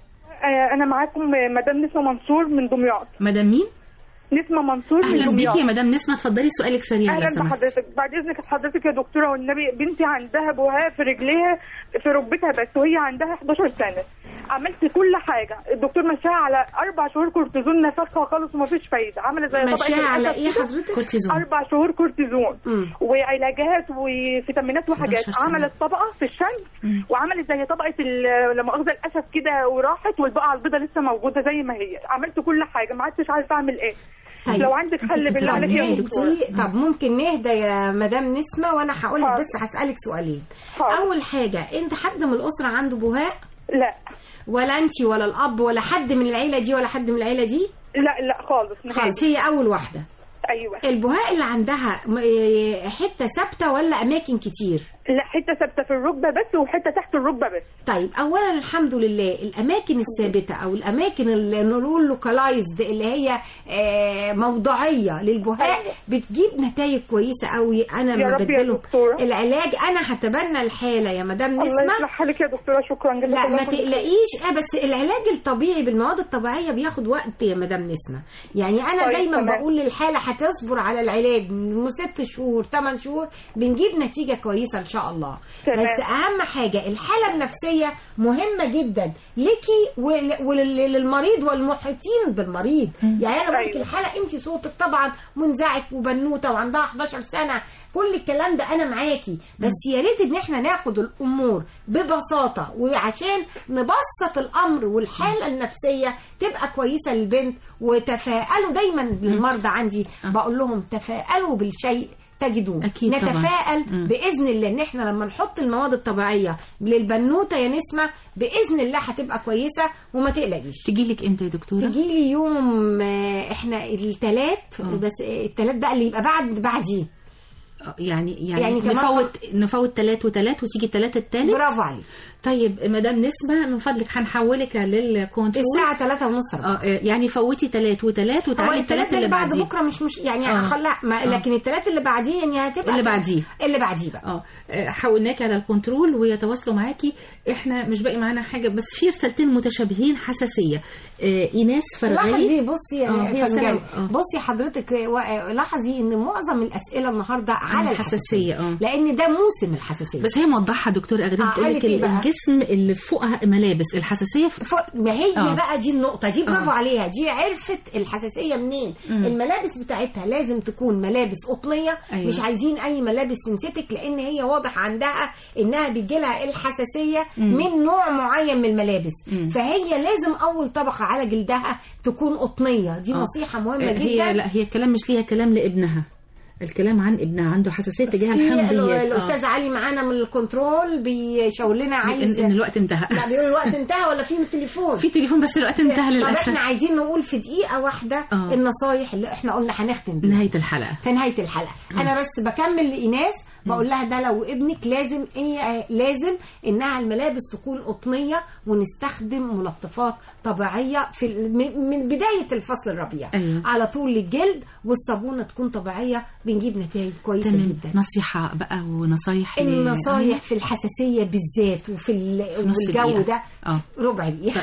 آه، انا معاكم مدام نسمه منصور من دمياط مدام مين نسمه منصور من اهلا دمياط بيكي يا مدام نسمه اتفضلي سؤالك سريع لو اهلا سمحتي بحضرتك بعد اذنك حضرتك يا دكتوره والنبي بنتي عندها بهاء في رجليها في ركبتها بس وهي عندها 11 سنه عملت كل حاجه الدكتور مشاها على اربع شهور كورتيزون نفخها خالص ومفيش فايده عملت زي مشاها طبقة على الأسد ايه كده. حضرتك كورتيزون اربع شهور كورتيزون مم. وعلاجات وفيتامينات وحاجات 11 سنة. عملت طبقه في الشمس مم. وعملت زي طبقه ال- لا مؤاخذه الاسد كده وراحت والبقعه البيضاء لسه موجوده زي ما هي عملت كل حاجه ما عدتش عارفه اعمل ايه طيب. لو عندك حل بالله عليك يا دكتور نهدي طب ممكن نهدى يا مدام نسمة وانا هقول لك حاضر. بس هسألك سؤالين حاضر. اول حاجة انت حد من الاسرة عنده بهاء لا ولا انت ولا الاب ولا حد من العيلة دي ولا حد من العيلة دي لا لا خالص نهائي. خالص هي اول واحدة ايوه البهاء اللي عندها م- إيه، حتة ثابتة ولا اماكن كتير لا حته ثابته في الركبه بس وحته تحت الركبه بس طيب اولا الحمد لله الاماكن الثابته او الاماكن اللي نقول لوكالايزد اللي هي آه، موضعيه للبهاء أيوة. بتجيب نتائج كويسه قوي انا يا لما رب يا بديله دكتورة. العلاج انا هتبنى الحاله يا مدام الله نسمه يصلح حالك يا دكتوره شكرا جزاك لا الله ما خير. تقلقيش اه بس العلاج الطبيعي بالمواد الطبيعيه بياخد وقت يا مدام نسمه يعني انا طيب، دايما تمام. بقول للحاله هتصبر على العلاج من ست شهور ثمان شهور بنجيب نتيجه كويسه ان شاء الله تمام. بس اهم حاجه الحاله النفسيه مهمه جدا ليكي ول- وللمريض والمحيطين بالمريض يعني انا بقول لك أيوة. الحاله انت صوتك طبعا منزعج وبنوته وعندها 11 سنه كل الكلام ده انا معاكي بس يا ريت ان احنا ناخد الامور ببساطه وعشان نبسط الامر والحاله النفسيه تبقى كويسه للبنت وتفائلوا دايما للمرضى عندي بقول لهم تفائلوا بالشيء تجدون أكيد طبعاً. نتفائل مم. باذن الله ان احنا لما نحط المواد الطبيعيه للبنوته يا نسمه باذن الله هتبقى كويسه وما تقلقيش تجي لك امتى يا دكتوره تجي لي يوم آه، احنا الثلاث بس الثلاث بقى اللي يبقى بعد بعديه يعني يعني, يعني يعني كمان نفوت نفوت ثلاث وثلاث وتيجي الثلاث الثالث برافو عليك طيب مدام نسمة من فضلك هنحولك للكنترول الساعه 3 ونص اه يعني فوتي ثلاث وثلاث هو وتعالي الثلاث الثلاث اللي اللي بعد بعديه بكره مش مش يعني آه. هخلع ما آه. لكن الثلاث اللي بعديه يعني هتبقى اللي بعديه. اللي بعديه بقى اه آه، حولناكي على الكنترول ويتواصلوا معاكي احنا مش باقي معانا حاجه بس في رسالتين متشابهين حساسيه آه، ايناس فرغلي لاحظي بصي آه، يا هي فنجان رسالة- آه. بصي حضرتك و- لاحظي ان معظم الاسئله النهارده على الحساسية، الحساسيه اه. لان ده موسم الحساسيه بس هي موضحها دكتور اغريب آه، بتقول قالت لك إيه بقى؟ الجسم اللي فوقها ملابس الحساسيه في فوق- ما هي آه. بقى دي النقطه دي برافو آه. عليها دي عرفت الحساسيه منين مم. الملابس بتاعتها لازم تكون ملابس قطنيه أيوة. مش عايزين اي ملابس سنتيتك لان هي واضح عندها انها بيجيلها الحساسيه مم. من نوع معين من الملابس مم. فهي لازم اول طبقه على جلدها تكون قطنيه دي آه. نصيحه مهمه آه، جدا هي لا هي الكلام مش ليها كلام لابنها الكلام عن ابنها عنده حساسيه تجاه في الحمضيات ال- آه. الاستاذ علي معانا من الكنترول بيشاور لنا عايز ان إن الوقت انتهى لا بيقول الوقت انتهى ولا في التليفون في تليفون بس الوقت انتهى طب للاسف احنا عايزين نقول في دقيقه واحده آه. النصايح اللي احنا قلنا هنختم بيها نهايه الحلقه في نهايه الحلقه انا بس بكمل لايناس بقول لها ده لو ابنك لازم هي لازم انها الملابس تكون قطنيه ونستخدم ملطفات طبيعيه في ال- من من بدايه الفصل الربيع أيوة. على طول للجلد والصابونه تكون طبيعيه بنجيب نتائج كويسه تمام جدا نصيحه بقى ونصايح ل- النصايح في الحساسيه بالذات وفي ال- نص والجو دقيقة. ده اه ربع دقيقة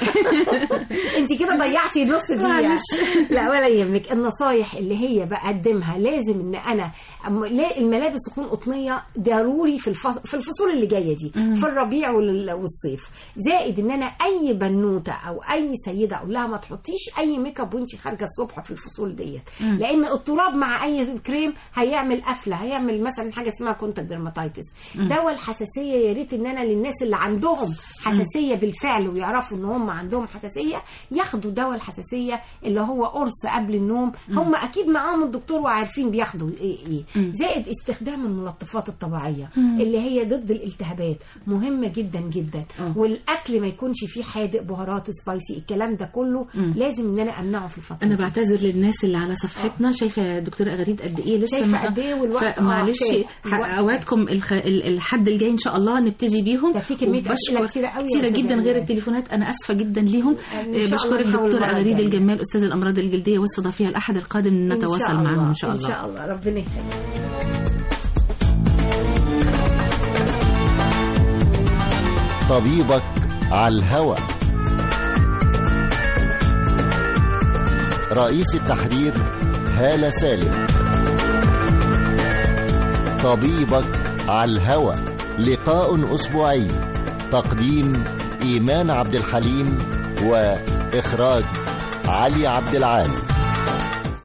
انت كده ضيعتي نص دقيقة معلش. لا ولا يهمك النصايح اللي هي بقدمها لازم ان انا أم- لا الملابس تكون قطنية ضروري في الفصل في الفصول اللي جاية دي في الربيع وال- والصيف زائد ان انا اي بنوتة او اي سيدة اقول لها ما تحطيش اي ميك اب وانت خارجة الصبح في الفصول ديت مم. لان التراب مع اي كريم هيعمل قفلة هيعمل مثلا حاجة اسمها كونتاكت ديرماتايتس مم. دواء الحساسية يا ريت ان انا للناس اللي عندهم حساسية بالفعل ويعرفوا ان هم عندهم حساسية ياخدوا دواء الحساسية اللي هو قرص قبل النوم هم اكيد معاهم الدكتور وعارفين بياخدوا ايه ايه مم. زائد استخدام الملطفات الطبيعية مم. اللي هي ضد الالتهابات مهمة جدا جدا آه. والاكل ما يكونش فيه حادق بهارات سبايسي الكلام ده كله مم. لازم ان انا امنعه في الفترة انا دي. بعتذر للناس اللي على صفحتنا شايفه يا دكتوره اغريد قد ايه لسه شايفة ما- قد إيه والوقت- آه، معلش شايف. الوقت. اوعدكم الخ... ال- الحد الجاي ان شاء الله نبتدي بيهم ده في كمية وبشكر- أسئلة كتيرة قوي يا كتيره أستاذة جدا غير أمال. التليفونات انا اسفه جدا ليهم إن شاء آه، الله بشكر نحاول الدكتوره المرة اغريد الجاية. الجمال استاذ الامراض الجلديه واستضافيها الاحد القادم إن شاء نتواصل الله. معهم ان شاء الله ان شاء الله ربنا يخليك طبيبك على الهوى رئيس التحرير هالة سالم طبيبك على الهوى لقاء أسبوعي تقديم إيمان عبد الحليم وإخراج علي عبد العال